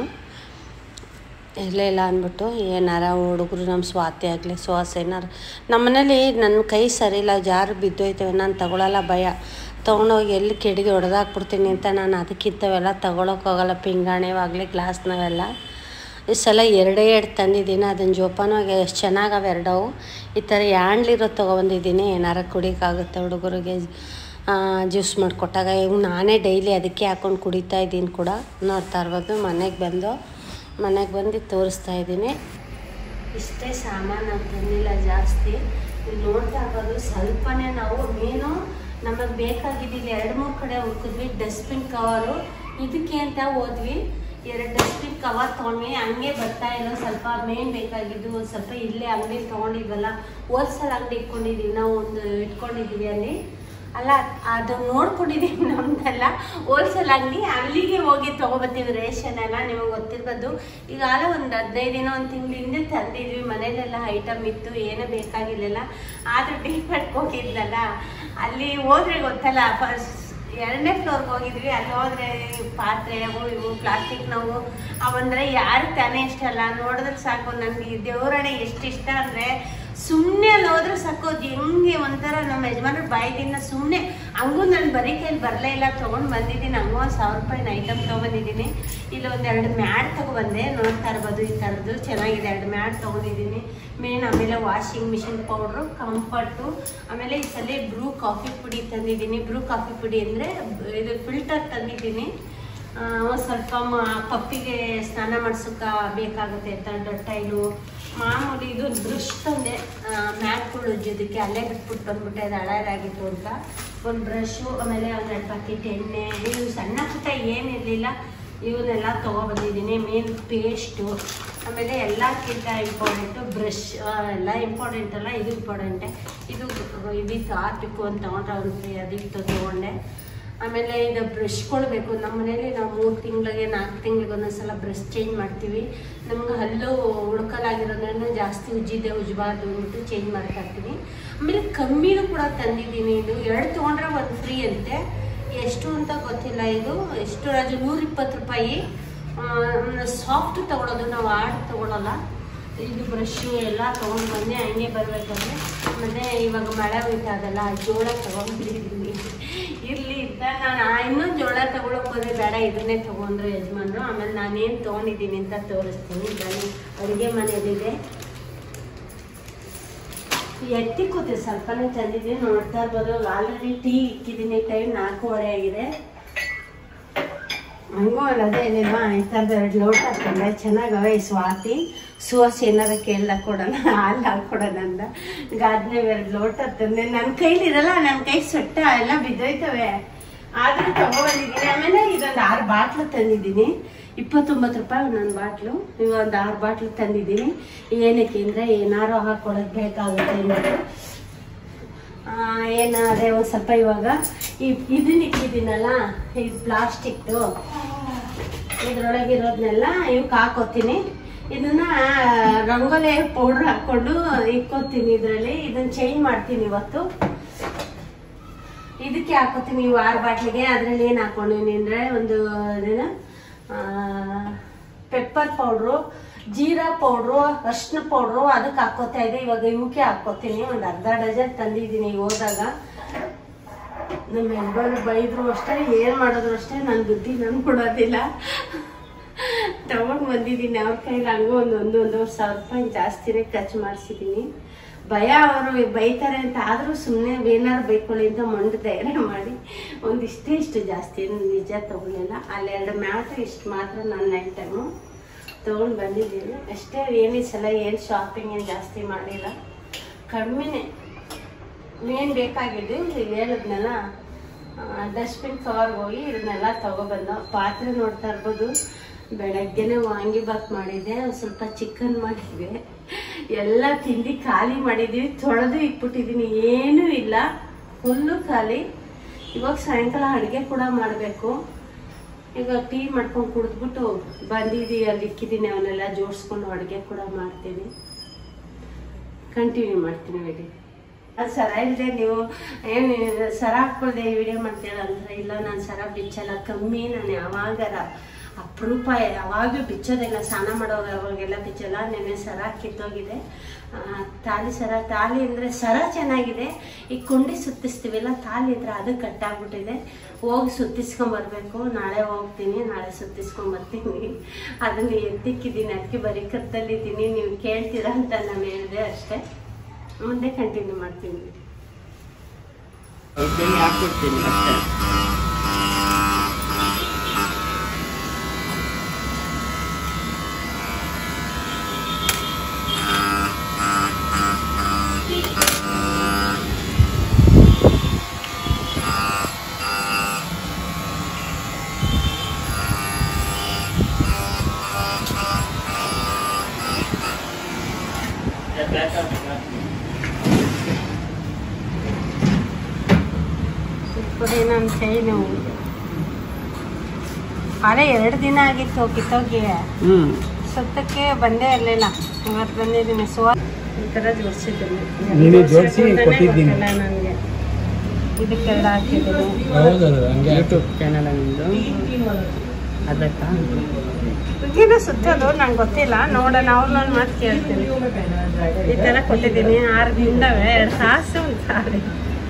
ಇರಲೇ ಇಲ್ಲ ಅಂದ್ಬಿಟ್ಟು ಏನಾರ ಹುಡುಗರು ನಮ್ಮ ಸ್ವಾತಿ ಆಗಲಿ ಸುವಾಸ ಏನಾರು ನಮ್ಮ ಮನೇಲಿ ನನ್ನ ಕೈ ಸರಿ ಇಲ್ಲ ಜಾರು ಬಿದ್ದೋಯ್ತವೆ ನಾನು ತಗೊಳ್ಳಲ್ಲ ಭಯ ತೊಗೊಂಡೋಗಿ ಎಲ್ಲಿ ಕೆಡಿಗೆ ಹೊಡೆದಾಕ್ಬಿಡ್ತೀನಿ ಅಂತ ನಾನು ಅದಕ್ಕಿಂತವೆಲ್ಲ ತಗೊಳಕ್ಕೆ ಹೋಗಲ್ಲ ಪಿಂಗಾಣಿವಾಗಲಿ ಗ್ಲಾಸ್ನವೆಲ್ಲ ಈ ಸಲ ಎರಡೇ ಎರಡು ತಂದಿದ್ದೀನಿ ಅದನ್ನು ಜೋಪಾನವಾಗಿ ಎಷ್ಟು ಚೆನ್ನಾಗವೆ ಎರಡವು ಈ ಥರ ಯಾಂಡ್ಲಿರೋ ತೊಗೊಬಂದಿದ್ದೀನಿ ಏನಾರ ಕುಡಿಯೋಕ್ಕಾಗುತ್ತೆ ಹುಡುಗರಿಗೆ ಜ್ಯೂಸ್ ಮಾಡಿಕೊಟ್ಟಾಗ ಇವು ನಾನೇ ಡೈಲಿ ಅದಕ್ಕೆ ಹಾಕ್ಕೊಂಡು ಕುಡಿತಾ ಇದ್ದೀನಿ ಕೂಡ ನೋಡ್ತಾ ಇರ್ಬೋದು ಮನೆಗೆ ಬಂದು ಮನೆಗೆ ಬಂದು ತೋರಿಸ್ತಾ ಇದ್ದೀನಿ ಇಷ್ಟೇ ಸಾಮಾನು ನಾವು ತಂದಿಲ್ಲ ಜಾಸ್ತಿ ಇಲ್ಲಿ ನೋಡ್ತಾ ಇರ್ಬೋದು ಸ್ವಲ್ಪನೇ ನಾವು ಮೇನು ನಮಗೆ ಬೇಕಾಗಿದ್ದಿಲ್ಲ ಎರಡು ಮೂರು ಕಡೆ ಹುಡುಕಿದ್ವಿ ಡಸ್ಟ್ಬಿನ್ ಕವರು ಇದಕ್ಕೆ ಅಂತ ಹೋದ್ವಿ ಎರಡು ಡಸ್ಟ್ಬಿನ್ ಕವರ್ ತೊಗೊಂಡ್ವಿ ಹಂಗೆ ಬರ್ತಾ ಇಲ್ಲ ಸ್ವಲ್ಪ ಮೇನ್ ಬೇಕಾಗಿದ್ದು ಒಂದು ಸ್ವಲ್ಪ ಇಲ್ಲೇ ಅಂಗಡಿ ತೊಗೊಂಡಿದ್ವಲ್ಲ ಹೋಲ್ಸೇಲ್ ಅಂಗಡಿ ಇಟ್ಕೊಂಡಿದ್ದೀವಿ ನಾವು ಒಂದು ಇಟ್ಕೊಂಡಿದ್ದೀವಿ ಅಲ್ಲಿ ಅಲ್ಲ ಅದು ನೋಡ್ಕೊಂಡಿದ್ದೀವಿ ನಮ್ದೆಲ್ಲ ಹೋಲ್ಸೇಲ್ ಅಂಗಡಿ ಅಲ್ಲಿಗೆ ಹೋಗಿ ತೊಗೊಬತ್ತೀವಿ ರೇಷನ್ ಎಲ್ಲ ನಿಮಗೆ ಗೊತ್ತಿರ್ಬೋದು ಈಗಾಲ ಒಂದು ಹದಿನೈದು ದಿನ ಒಂದು ತಿಂಗಳ ಹಿಂದೆ ತಂದಿದ್ವಿ ಮನೇಲೆಲ್ಲ ಐಟಮ್ ಇತ್ತು ಏನೂ ಬೇಕಾಗಿರಲಿಲ್ಲ ಆದರೂ ಡಿ ಮಾರ್ಟ್ಗೆ ಹೋಗಿದ್ನಲ್ಲ ಅಲ್ಲಿ ಹೋದ್ರೆ ಗೊತ್ತಲ್ಲ ಫಸ್ಟ್ ಎರಡನೇ ಫ್ಲೋರ್ಗೆ ಹೋಗಿದ್ವಿ ಅಲ್ಲಿ ಹೋದ್ರೆ ಪಾತ್ರೆ ಅವು ಇವು ಪ್ಲಾಸ್ಟಿಕ್ ನಾವು ಅವಂದ್ರೆ ಯಾರು ತಾನೇ ಇಷ್ಟ ಅಲ್ಲ ನೋಡಿದ್ರೆ ಸಾಕು ನನಗೆ ದೇವರಣೆ ಎಷ್ಟು ಇಷ್ಟ ಅಂದರೆ ಸುಮ್ಮನೆ ಅಲ್ಲಿ ಹೋದ್ರೆ ಸಾಕು ಅದು ಹೆಂಗೆ ಒಂಥರ ನಮ್ಮ ಯಜಮಾನ್ರ ಬಾಯಿದಿಂದ ಸುಮ್ಮನೆ ಹಂಗೂ ನಾನು ಬರೀ ಕೈಲಿ ಬರಲೇ ಇಲ್ಲ ತೊಗೊಂಡು ಬಂದಿದ್ದೀನಿ ಹಂಗೂ ಒಂದು ಸಾವಿರ ರೂಪಾಯಿನ ಐಟಮ್ ತೊಗೊಂಡಿದ್ದೀನಿ ಇಲ್ಲಿ ಒಂದೆರಡು ಮ್ಯಾಟ್ ತೊಗೊಬಂದೆ ನೋಡ್ತಾ ಇರ್ಬೋದು ಈ ಥರದ್ದು ಚೆನ್ನಾಗಿದೆ ಎರಡು ಮ್ಯಾಟ್ ತೊಗೊಂಡಿದ್ದೀನಿ ಮೇನ್ ಆಮೇಲೆ ವಾಷಿಂಗ್ ಮಿಷಿನ್ ಪೌಡ್ರು ಕಂಫರ್ಟು ಆಮೇಲೆ ಈ ಸಲ ಬ್ರೂ ಕಾಫಿ ಪುಡಿ ತಂದಿದ್ದೀನಿ ಬ್ರೂ ಕಾಫಿ ಪುಡಿ ಅಂದರೆ ಇದು ಫಿಲ್ಟರ್ ತಂದಿದ್ದೀನಿ ಒಂದು ಸ್ವಲ್ಪ ಮ- ಪಪ್ಪಿಗೆ ಸ್ನಾನ ಮಾಡ್ಸೋಕೆ ಬೇಕಾಗುತ್ತೆ ಅಂತ ಟೈಲು ಮಾಮೂಲಿ ಇದು ಬ್ರಷ್ ತಂದೆ ಮ್ಯಾಟ್ಗಳು ಉಜ್ಜೋದಕ್ಕೆ ಅಲ್ಲೇ ಬಿಟ್ಬಿಟ್ಟು ಬಂದ್ಬಿಟ್ಟೆ ಅದು ಹಳೇದಾಗಿತ್ತು ಅಂತ ಒಂದು ಬ್ರಷು ಆಮೇಲೆ ಒಂದು ಎರಡು ಪ್ಯಾಕೆಟ್ ಎಣ್ಣೆ ಇವು ಸಣ್ಣ ಪುಟ್ಟ ಏನಿರಲಿಲ್ಲ ಇವನ್ನೆಲ್ಲ ತೊಗೊಬಂದಿದ್ದೀನಿ ಮೇನ್ ಪೇಸ್ಟು ಆಮೇಲೆ ಎಲ್ಲಕ್ಕಿಂತ ಇಂಪಾರ್ಟೆಂಟು ಬ್ರಷ್ ಎಲ್ಲ ಇಂಪಾರ್ಟೆಂಟ್ ಅಲ್ಲ ಇದು ಇಂಪಾರ್ಟೆಂಟೆ ಇದು ಇದಿತ್ತು ಆರ್ಟಿಕು ಅಂತ ತೊಗೊಂಡ್ರೆ ಒಂದು ಅದಿತ್ತು ತೊಗೊಂಡೆ ಆಮೇಲೆ ಇದು ಬ್ರಷ್ಗಳು ಬೇಕು ನಮ್ಮ ಮನೇಲಿ ನಾವು ಮೂರು ತಿಂಗಳಿಗೆ ನಾಲ್ಕು ತಿಂಗಳಿಗೆ ಒಂದೊಂದ್ಸಲ ಬ್ರಷ್ ಚೇಂಜ್ ಮಾಡ್ತೀವಿ ನಮ್ಗೆ ಹಲ್ಲು ಉಳ್ಕಲಾಗಿರೋದ್ರಿಂದ ಜಾಸ್ತಿ ಉಜ್ಜಿದೆ ಉಜ್ಬಾರ್ದು ಅಂದ್ಬಿಟ್ಟು ಚೇಂಜ್ ಮಾಡ್ತಾ ಇರ್ತೀನಿ ಆಮೇಲೆ ಕಮ್ಮಿನೂ ಕೂಡ ತಂದಿದ್ದೀನಿ ಇದು ಎರಡು ತೊಗೊಂಡ್ರೆ ಒಂದು ಫ್ರೀ ಅಂತೆ ಎಷ್ಟು ಅಂತ ಗೊತ್ತಿಲ್ಲ ಇದು ಎಷ್ಟು ರಾಜು ನೂರ ಇಪ್ಪತ್ತು ರೂಪಾಯಿ ಸಾಫ್ಟ್ ತಗೊಳ್ಳೋದು ನಾವು ಆಡ್ ತಗೊಳ್ಳಲ್ಲ ಇದು ಬ್ರಷು ಎಲ್ಲ ತೊಗೊಂಡು ಬಂದೆ ಹಂಗೆ ಬರಬೇಕಾದ್ರೆ ಮತ್ತು ಇವಾಗ ಮಳೆ ಹೋಯ್ತಾ ಅದಲ್ಲ ಜೋಳ ತೊಗೊಂಡಿದ್ದೀನಿ ಇರಲಿ ಅಂತ ನಾನು ಆ ಇನ್ನೂ ಜೋಳ ತೊಗೊಳಕ್ಕೆ ಹೋದ್ರೆ ಬೇಡ ಇದನ್ನೇ ತೊಗೊಂಡ್ರು ಯಜಮಾನ್ರು ಆಮೇಲೆ ನಾನೇನು ತೊಗೊಂಡಿದ್ದೀನಿ ಅಂತ ತೋರಿಸ್ತೀನಿ ಬನ್ನಿ ಅಡುಗೆ ಮನೆಯಲ್ಲಿದೆ ಎತ್ತಿ ಕೂತಿ ಸ್ವಲ್ಪನೇ ತಂದಿದ್ದೀನಿ ನೋಡ್ತಾ ಇರ್ಬೋದು ಆಲ್ರೆಡಿ ಟೀ ಇಕ್ಕಿದ್ದೀನಿ ಟೈಮ್ ನಾಲ್ಕೂವರೆ ಆಗಿದೆ ಹಂಗೂ ಅಲ್ಲ ಅದೇ ಏನಿಲ್ವಾ ಈ ಥರದ್ದು ಎರಡು ಲೋಟ ಹಾಕೊಂಡೆ ಚೆನ್ನಾಗವೆ ಈ ಸ್ವಾತಿ ಸುವಾಸ ಏನಾರ ಕೇಳ್ದ ಕೊಡೋಣ ಹಾಲು ಹಾಕೊಡೋಣ ಅಂದ ಗಾದ್ನೆ ಎರಡು ಲೋಟ ತಂದೆ ನನ್ನ ಕೈಲಿರಲ್ಲ ನನ್ನ ಕೈ ಸೊಟ್ಟ ಎಲ್ಲ ಬಿದ್ದೋಯ್ತವೆ ಆದ್ರೂ ತಗೊಬಂದಿದ್ದೀನಿ ಆಮೇಲೆ ಇದೊಂದು ಆರು ಬಾಟ್ಲು ತಂದಿದ್ದೀನಿ ಇಪ್ಪತ್ತೊಂಬತ್ತು ರೂಪಾಯಿ ಒಂದೊಂದು ಬಾಟ್ಲು ಈಗ ಒಂದು ಆರು ಬಾಟ್ಲು ತಂದಿದ್ದೀನಿ ಏನಕ್ಕೆ ಅಂದರೆ ಏನಾರು ಹಾಕೊಳಕ್ಕೆ ಬೇಕಾಗುತ್ತೆ ಅಂದ್ಬಿಟ್ಟು ಏನಾದ್ರೆ ಒಂದು ಸ್ವಲ್ಪ ಇವಾಗ ಈ ಇದನ್ನ ಇಟ್ಟಿದ್ದೀನಲ್ಲ ಇದು ಪ್ಲಾಸ್ಟಿಕ್ದು ಇದ್ರೊಳಗೆ ಇರೋದನ್ನೆಲ್ಲ ಇವಕ್ಕೆ ಹಾಕೋತೀನಿ ಇದನ್ನ ರಂಗೋಲಿ ಪೌಡ್ರ್ ಹಾಕೊಂಡು ಇಕ್ಕೋತೀನಿ ಇದರಲ್ಲಿ ಇದನ್ನ ಚೇಂಜ್ ಮಾಡ್ತೀನಿ ಇವತ್ತು ಇದಕ್ಕೆ ಹಾಕೋತೀನಿ ಇವು ಆರು ಬಾಟ್ಲಿಗೆ ಅದರಲ್ಲಿ ಏನು ಹಾಕೊಂಡಿನಿ ಅಂದರೆ ಒಂದು ಅದೇನ ಪೆಪ್ಪರ್ ಪೌಡ್ರು ಜೀರಾ ಪೌಡ್ರು ಅರ್ಶಿನ ಪೌಡ್ರು ಅದಕ್ಕೆ ಹಾಕೋತಾ ಇದೆ ಇವಾಗ ಇವಕ್ಕೆ ಹಾಕೋತೀನಿ ಒಂದು ಅರ್ಧ ಡಜನ್ ತಂದಿದ್ದೀನಿ ಹೋದಾಗ ನಮ್ಮ ಯಜಮಾನ್ರು ಬೈದ್ರು ಅಷ್ಟೇ ಏನು ಮಾಡಿದ್ರು ಅಷ್ಟೇ ನನ್ನ ಬುದ್ಧಿ ನನ್ಗೆ ಕೊಡೋದಿಲ್ಲ ತಗೊಂಡು ಬಂದಿದ್ದೀನಿ ಅವ್ರ ಕೈಲಿ ಹಂಗೂ ಒಂದು ಒಂದು ಒಂದೂವರೆ ಸಾವಿರ ರೂಪಾಯಿ ಜಾಸ್ತಿನೇ ಖರ್ಚು ಮಾಡಿಸಿದ್ದೀನಿ ಭಯ ಅವರು ಬೈತಾರೆ ಅಂತ ಆದರೂ ಸುಮ್ಮನೆ ಏನಾರು ಬೈಕೊಳ್ಳಿ ಅಂತ ಮಂಡು ಧೈರ್ಯ ಮಾಡಿ ಒಂದಿಷ್ಟೇ ಇಷ್ಟು ಜಾಸ್ತಿ ಏನು ನಿಜ ತೊಗೊಳಿಲ್ಲ ಅಲ್ಲೆರಡು ಮ್ಯಾಟ್ ಇಷ್ಟು ಮಾತ್ರ ನನ್ನ ಐಟಮು ತೊಗೊಂಡು ಬಂದಿದ್ದೀನಿ ಅಷ್ಟೇ ಏನು ಈ ಸಲ ಏನು ಶಾಪಿಂಗ್ ಏನು ಜಾಸ್ತಿ ಮಾಡಿಲ್ಲ ಕಡಿಮೆನೇ ಏನು ಬೇಕಾಗಿದ್ದು ಈಗ ಹೇಳಿದ್ನಲ್ಲ ಡಸ್ಟ್ಬಿನ್ ಕವರ್ಗೆ ಹೋಗಿ ಇದನ್ನೆಲ್ಲ ತಗೊಬಂದ ಪಾತ್ರೆ ನೋಡ್ತಾ ಇರ್ಬೋದು ಬೆಳಗ್ಗೆನೆ ವಾಂಗಿಬಾತ್ ಮಾಡಿದ್ದೆ ಒಂದ್ ಸ್ವಲ್ಪ ಚಿಕನ್ ಮಾಡಿದ್ವಿ ಎಲ್ಲ ತಿಂದು ಖಾಲಿ ಮಾಡಿದ್ದೀವಿ ತೊಳೆದು ಇಟ್ಬಿಟ್ಟಿದ್ದೀನಿ ಏನೂ ಇಲ್ಲ ಫುಲ್ಲು ಖಾಲಿ ಇವಾಗ ಸಾಯಂಕಾಲ ಅಡುಗೆ ಕೂಡ ಮಾಡಬೇಕು ಈಗ ಟೀ ಮಾಡ್ಕೊಂಡು ಕುಡಿದ್ಬಿಟ್ಟು ಬಂದಿದ್ದೀವಿ ಅಲ್ಲಿ ಇಕ್ಕಿದ್ದೀನಿ ಅವನ್ನೆಲ್ಲ ಜೋಡಿಸ್ಕೊಂಡು ಅಡುಗೆ ಕೂಡ ಮಾಡ್ತೀನಿ ಕಂಟಿನ್ಯೂ ಮಾಡ್ತೀನಿ ವಿಡಿಯೋ ಅದು ಸರ ಇಲ್ಲದೆ ನೀವು ಏನು ಸರ ಹಾಕ್ಕೊಳ್ದೆ ವಿಡಿಯೋ ಮಾಡ್ತೀರ ಅಂದ್ರೆ ಇಲ್ಲ ನಾನು ಸರ ಬಿಚ್ಚಲ್ಲ ಕಮ್ಮಿ ನಾನು ಯಾವಾಗಾರ ಅಪರೂಪ ಯಾವಾಗಲೂ ಬಿಚ್ಚೋದಿಲ್ಲ ಸ್ನಾನ ಮಾಡೋವಾಗ ಅವಾಗೆಲ್ಲ ಬಿಚ್ಚಲ್ಲ ನೆನ್ನೆ ಸರ ಕಿತ್ತೋಗಿದೆ ಆ, ತಾಲಿ ಸರ ತಾಲಿ ಅಂದರೆ ಸರ ಚೆನ್ನಾಗಿದೆ ಈ ಕೊಂಡಿ ಸುತ್ತಿಸ್ತೀವಿಲ್ಲ ತಾಲಿ ಇದ್ರೆ ಅದು ಕಟ್ಟಾಗ್ಬಿಟ್ಟಿದೆ ಹೋಗಿ ಸುತ್ತಿಸ್ಕೊಂಬರ್ಬೇಕು ನಾಳೆ ಹೋಗ್ತೀನಿ ನಾಳೆ ಸುತ್ತಿಸ್ಕೊಂಬರ್ತೀನಿ ಅದನ್ನು ಎತ್ತಿಕ್ಕಿದ್ದೀನಿ ಅದಕ್ಕೆ ಬರೀ ಕತ್ತಲ್ಲಿದ್ದೀನಿ ನೀವು ಕೇಳ್ತೀರಾ ಅಂತ ನಾನು ಹೇಳಿದೆ ಅಷ್ಟೇ ಮುಂದೆ ಕಂಟಿನ್ಯೂ ಮಾಡ್ತೀನಿ ಬೆಣ್ಣೆ ಹಾಕ್ಬಿಡ್ತೀನಿ ಅಷ್ಟೇ ಕೊಡಿ ನನ್ನ ಚೈನು ಅದೇ ಎರಡು ದಿನ ಆಗಿತ್ತು ಕಿತ್ತೋಗಿ ಹ್ಞೂ ಸತ್ತಕ್ಕೆ ಬಂದೇ ಇರಲಿಲ್ಲ ಇವತ್ತು ಬಂದಿದ್ದೀನಿ ಸುವ ಈ ಥರ ಜೋಡಿಸಿದ್ದೀನಿ ನೀನೇ ಜೋಡ್ಸಿ ಕೊಟ್ಟಿದ್ದೀನಿ. ನನಗೆ ಇದಕ್ಕೆಲ್ಲ ಹಾಕಿದ್ದೀನಿ ಹೌದಲ್ಲ ಹಂಗೆ ಯೂಟ್ಯೂಬ್ ಚಾನಲ್ ನಿಮ್ಮದು ಅದಕ್ಕಾ ಈಗೇನೋ ಸುತ್ತೋದು ನಂಗೆ ಗೊತ್ತಿಲ್ಲ ನೋಡೋಣ ಅವ್ರನ್ನ ಮಾತು ಕೇಳ್ತೀನಿ ಈ ಥರ ಕೊಟ್ಟಿದ್ದೀನಿ ಆರು ದಿನದವೇ ಎರಡು ತಾಸು ಒಂದು ಸಾರಿ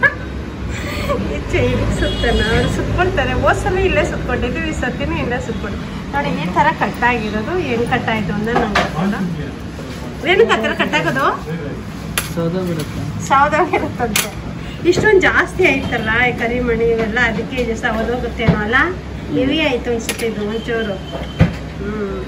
ಈ ಚೈನ್ ಸುತ್ತನ ಅವ್ರು ಸುತ್ಕೊಳ್ತಾರೆ ಹೋದ್ಸಲ ಇಲ್ಲೇ ಸುತ್ಕೊಂಡಿದ್ದೀವಿ ಈ ಸತಿನೂ ಇಲ್ಲೇ ಸುತ್ಕೊಂಡು ನೋಡಿ ಈ ಥರ ಕಟ್ಟಾಗಿರೋದು ಹೆಂಗೆ ಕಟ್ಟಾಯಿತು ಅಂತ ನಂಗೆ ಗೊತ್ತಿಲ್ಲ ಏನಕ್ಕೆ ಆ ಥರ ಕಟ್ಟಾಗೋದು ಸೋದೋಗ್ಬಿಡುತ್ತೆ ಸಾವ್ದಾಗಿರುತ್ತಂತೆ ಇಷ್ಟೊಂದು ಜಾಸ್ತಿ ಆಯ್ತಲ್ಲ ಈ ಕರಿಮಣಿ ಇವೆಲ್ಲ ಅದಕ್ಕೆ ಇದು ಸವದೋಗುತ್ತೇನೋ ಅಲ್ಲ ಹೆವಿ ಆಯ್ತು ಅನ್ಸುತ್ತಿದ್ದು ಒಂಚೂರು ಹ್ಮ್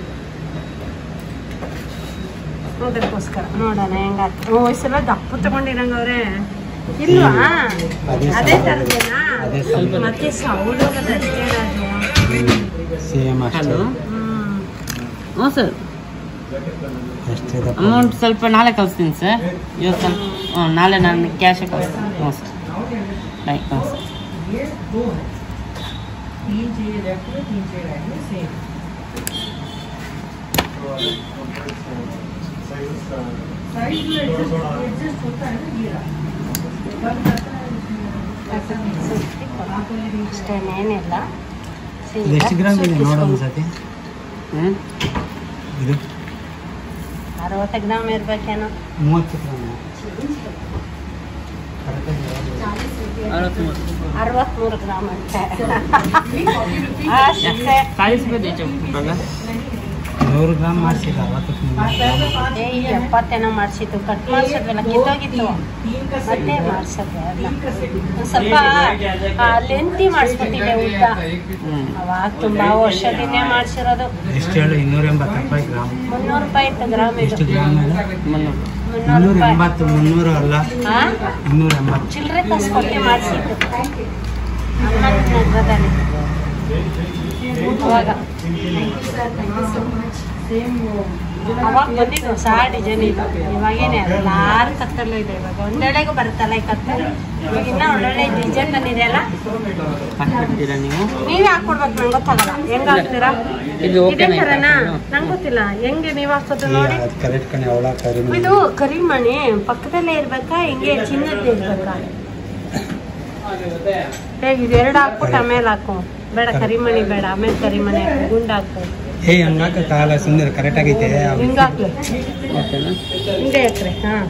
ಅದಕ್ಕೋಸ್ಕರ ನೋಡೋಣ ಹೆಂಗಾಗ್ತದೆ ಓ ಈ ಸಲ ದಪ್ಪು ತಗೊಂಡಿರಂಗವ್ರೆ ಇಲ್ವಾ ಅದೇ ಅದೇ ಸೌದೆ. ತರದೇನಾ ಅದೇ ಸೌದೆ. ಮತ್ತೆ ಸೌದೋಗದ ಅಷ್ಟೇ ಅದು ಸೇಮ್ ಅಷ್ಟೇ ಹಲೋ ಹ್ಮ್ ಹ್ಞೂ ಸರ್ ಅಷ್ಟೇ ದಪ್ಪ. ಅಮೌಂಟ್ ಸ್ವಲ್ಪ ನಾಳೆ ಕಳಿಸ್ತೀನಿ ಸರ್ ಇವತ್ತು ಸ್ವಲ್ಪ ಹ್ಞೂ ನಾಳೆ ನಾನು ಕ್ಯಾಶೇ ಕಳಿಸ್ತೀನಿ ಹ್ಞೂ ಸರ್ ಬಾಯ್ ಹ್ಞೂ ಸರ್ ಅಷ್ಟೇನೇನಿಲ್ಲ ಇದು ಎಷ್ಟು ಗ್ರಾಮ್ ಇದೆ ನೋಡೋಣ ಸತಿ ಹ್ಞೂ ಇದು ಅರವತ್ತು ಗ್ರಾಮ್ ಇರ್ಬೇಕೇನೋ ಮೂವತ್ತು ಗ್ರಾಮ್ ಕರೆಕ್ಟಾಗಿ ಯಾವ್ದು? ಅರವತ್ತ್ಮೂರು ಅರವತ್ಮೂರು ಗ್ರಾಮ್ ಅಂತೆ ಅಷ್ಟೇ ಕಳಿಸ್ಬೋದು ಹೆಚ್ಚು ಇವಾಗ ನೂರು ಗ್ರಾಮ್ ಮಾಡಿಸಿಲ್ಲ ಅರವತ್ತಕ್ಕೆ ಏ ಈ ಎಪ್ಪತ್ತೇನೋ ಮಾಡಿಸಿತ್ತು ಕಟ್ ಮಾಡಿಸಿದ್ವಲ್ಲ ಕಿತ್ತೋಗಿತ್ತು ಮತ್ತೆ ಮಾಡಿಸಿದ್ವಿ ಅದನ್ನ ಒಂದ್ ಸ್ವಲ್ಪ ಲೆಂತಿ ಮಾಡಿಸ್ಬಿಟ್ಟಿದೆ ಉದ್ದ ಹ್ಞೂ ಅವಾಗ ತುಂಬಾ ವರ್ಷದಿಂದೇ ಮಾಡಿಸಿರೋದು ಎಷ್ಟು ಹೇಳು ಇನ್ನೂರ ಎಂಬತ್ತು ರೂಪಾಯಿ ಗ್ರಾಮ್ ಮುನ್ನೂರು ರೂಪಾಯಿ ಇತ್ತು ಗ್ರಾಮ್ ಇದು ಎಷ್ಟು ಗ್ರಾಮ್ ಇದೆ ಮುನ್ನೂರು ಮುನ್ನೂರು ಇನ್ನೂರ ರೂಪಾಯಿ ಎಂಬತ್ತು ಮುನ್ನೂರು ಅಲ್ಲ ಹಾ ಇನ್ನೂರ ಎಂಬತ್ತು ಚಿಲ್ಲರೆ ಕಾಸು ಕೊಟ್ಟು ಮಾಡಿಸಿದ್ದು ಅಮ್ಮನ ನಗರದಲ್ಲಿ ಅವಾಗ ಅವಾಗ ಬಂದಿದ್ದು ಹೊಸ ಡಿಸೈನ್ ಇದು ಇವಾಗೇನೆ ಎಲ್ಲಾರು ಕತ್ತಲ್ಲೂ ಇದೆ ಇವಾಗ ಒಂದೆಳೆಗೂ ಬರುತ್ತಲ್ಲ ಈ ಕತ್ತಲು ಇವಾಗ ಇನ್ನ ಒಳ್ಳೊಳ್ಳೆ ಡಿಸೈನ್ ಬಂದಿದೆ ಅಲ್ಲ ಹಾಕ್ಬಿಡ್ತೀರಾ ನೀವು ನೀವೇ ಹಾಕೊಡ್ಬೇಕು ನಂಗೆ ಗೊತ್ತಾಗಲ್ಲ ಹೆಂಗ್ ಹಾಕ್ತೀರಾ ಇದು ಇದೇ ಓಕೆನಾ ಥರನಾ ನಂಗೆ ಗೊತ್ತಿಲ್ಲ ಹೆಂಗೆ ನೀವು ಹಾಕೋದು ನೋಡಿ ಅದು ಕರೆಕ್ಟ್ ಕಣೆ ಅವಳ ಕರಿ ಇದು ಕರಿಮಣಿ ಪಕ್ಕದಲ್ಲೇ ಇರ್ಬೇಕಾ ಹಿಂಗೆ ಚಿನ್ನದ್ದು ಇರ್ಬೇಕಾ ಹೇಗೆ ಇದು ಎರಡು ಹಾಕ್ಬಿಟ್ಟು ಆಮೇಲೆ ಹಾಕು ಬೇಡ ಕರಿಮಣಿ ಬೇಡ ಆಮೇಲೆ ಕರಿಮಣಿ ಹಾಕು ಗುಂಡು ಹಾಕು ಏ ಹಂಗಾಕಲ್ಲ ಸುಂದರ ಕರೆಕ್ಟ್ ಆಗೈತೆ ಹಿಂಗೆ ಹಾಕ್ಲಿ ಓಕೆನಾ ಹಿಂಗೆ ಹಾಕ್ರಿ ಹಾಂ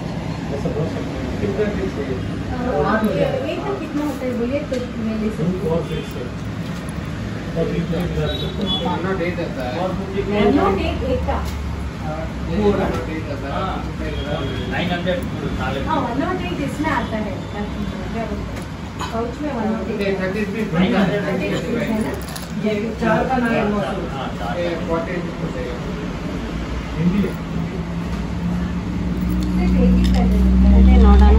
ಅದೇ ನೋಡೋಣ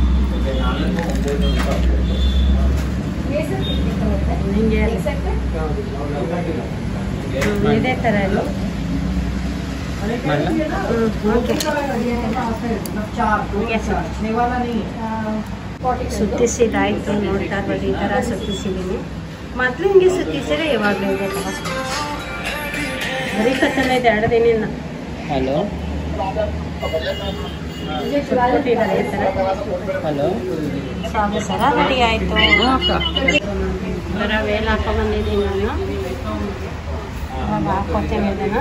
ಹಿಂಗೆ ಹ್ಮ್, ಇದೇ ಥರ ಎಲ್ಲ ಮಾಡಲಾ ಹ್ಞೂ ಓಕೆ ಸುತ್ತಿಸಿದಾಯ್ತು ನೋಡ್ತಾ ಇರ್ಬೋದು ಈ ಥರ ಸುತ್ತಿಸಿದ್ದೀನಿ ಮೊದಲು ಹಿಂಗೆ ಸುತ್ತಿಸಿದ್ರೆ ಇವಾಗಲೂ ಇದೆ ಥರ ಬರೀ ಕತ್ತಲ್ಲ ಇದೆ ಎರಡು ದಿನ ಹಲೋ ಕೊಟ್ಟಿದ್ದಾರೆ ಈ ಥರ ಹಲೋ ಸಾಗು ಸರ ರೆಡಿ ಆಯಿತು ಬರೋ ವೇಲ್ ಹಾಕೊಂಬಂದಿದ್ದೀನಿ ನಾನು ಇವಾಗ ಹಾಕೋತೀನಿ ಇದನ್ನು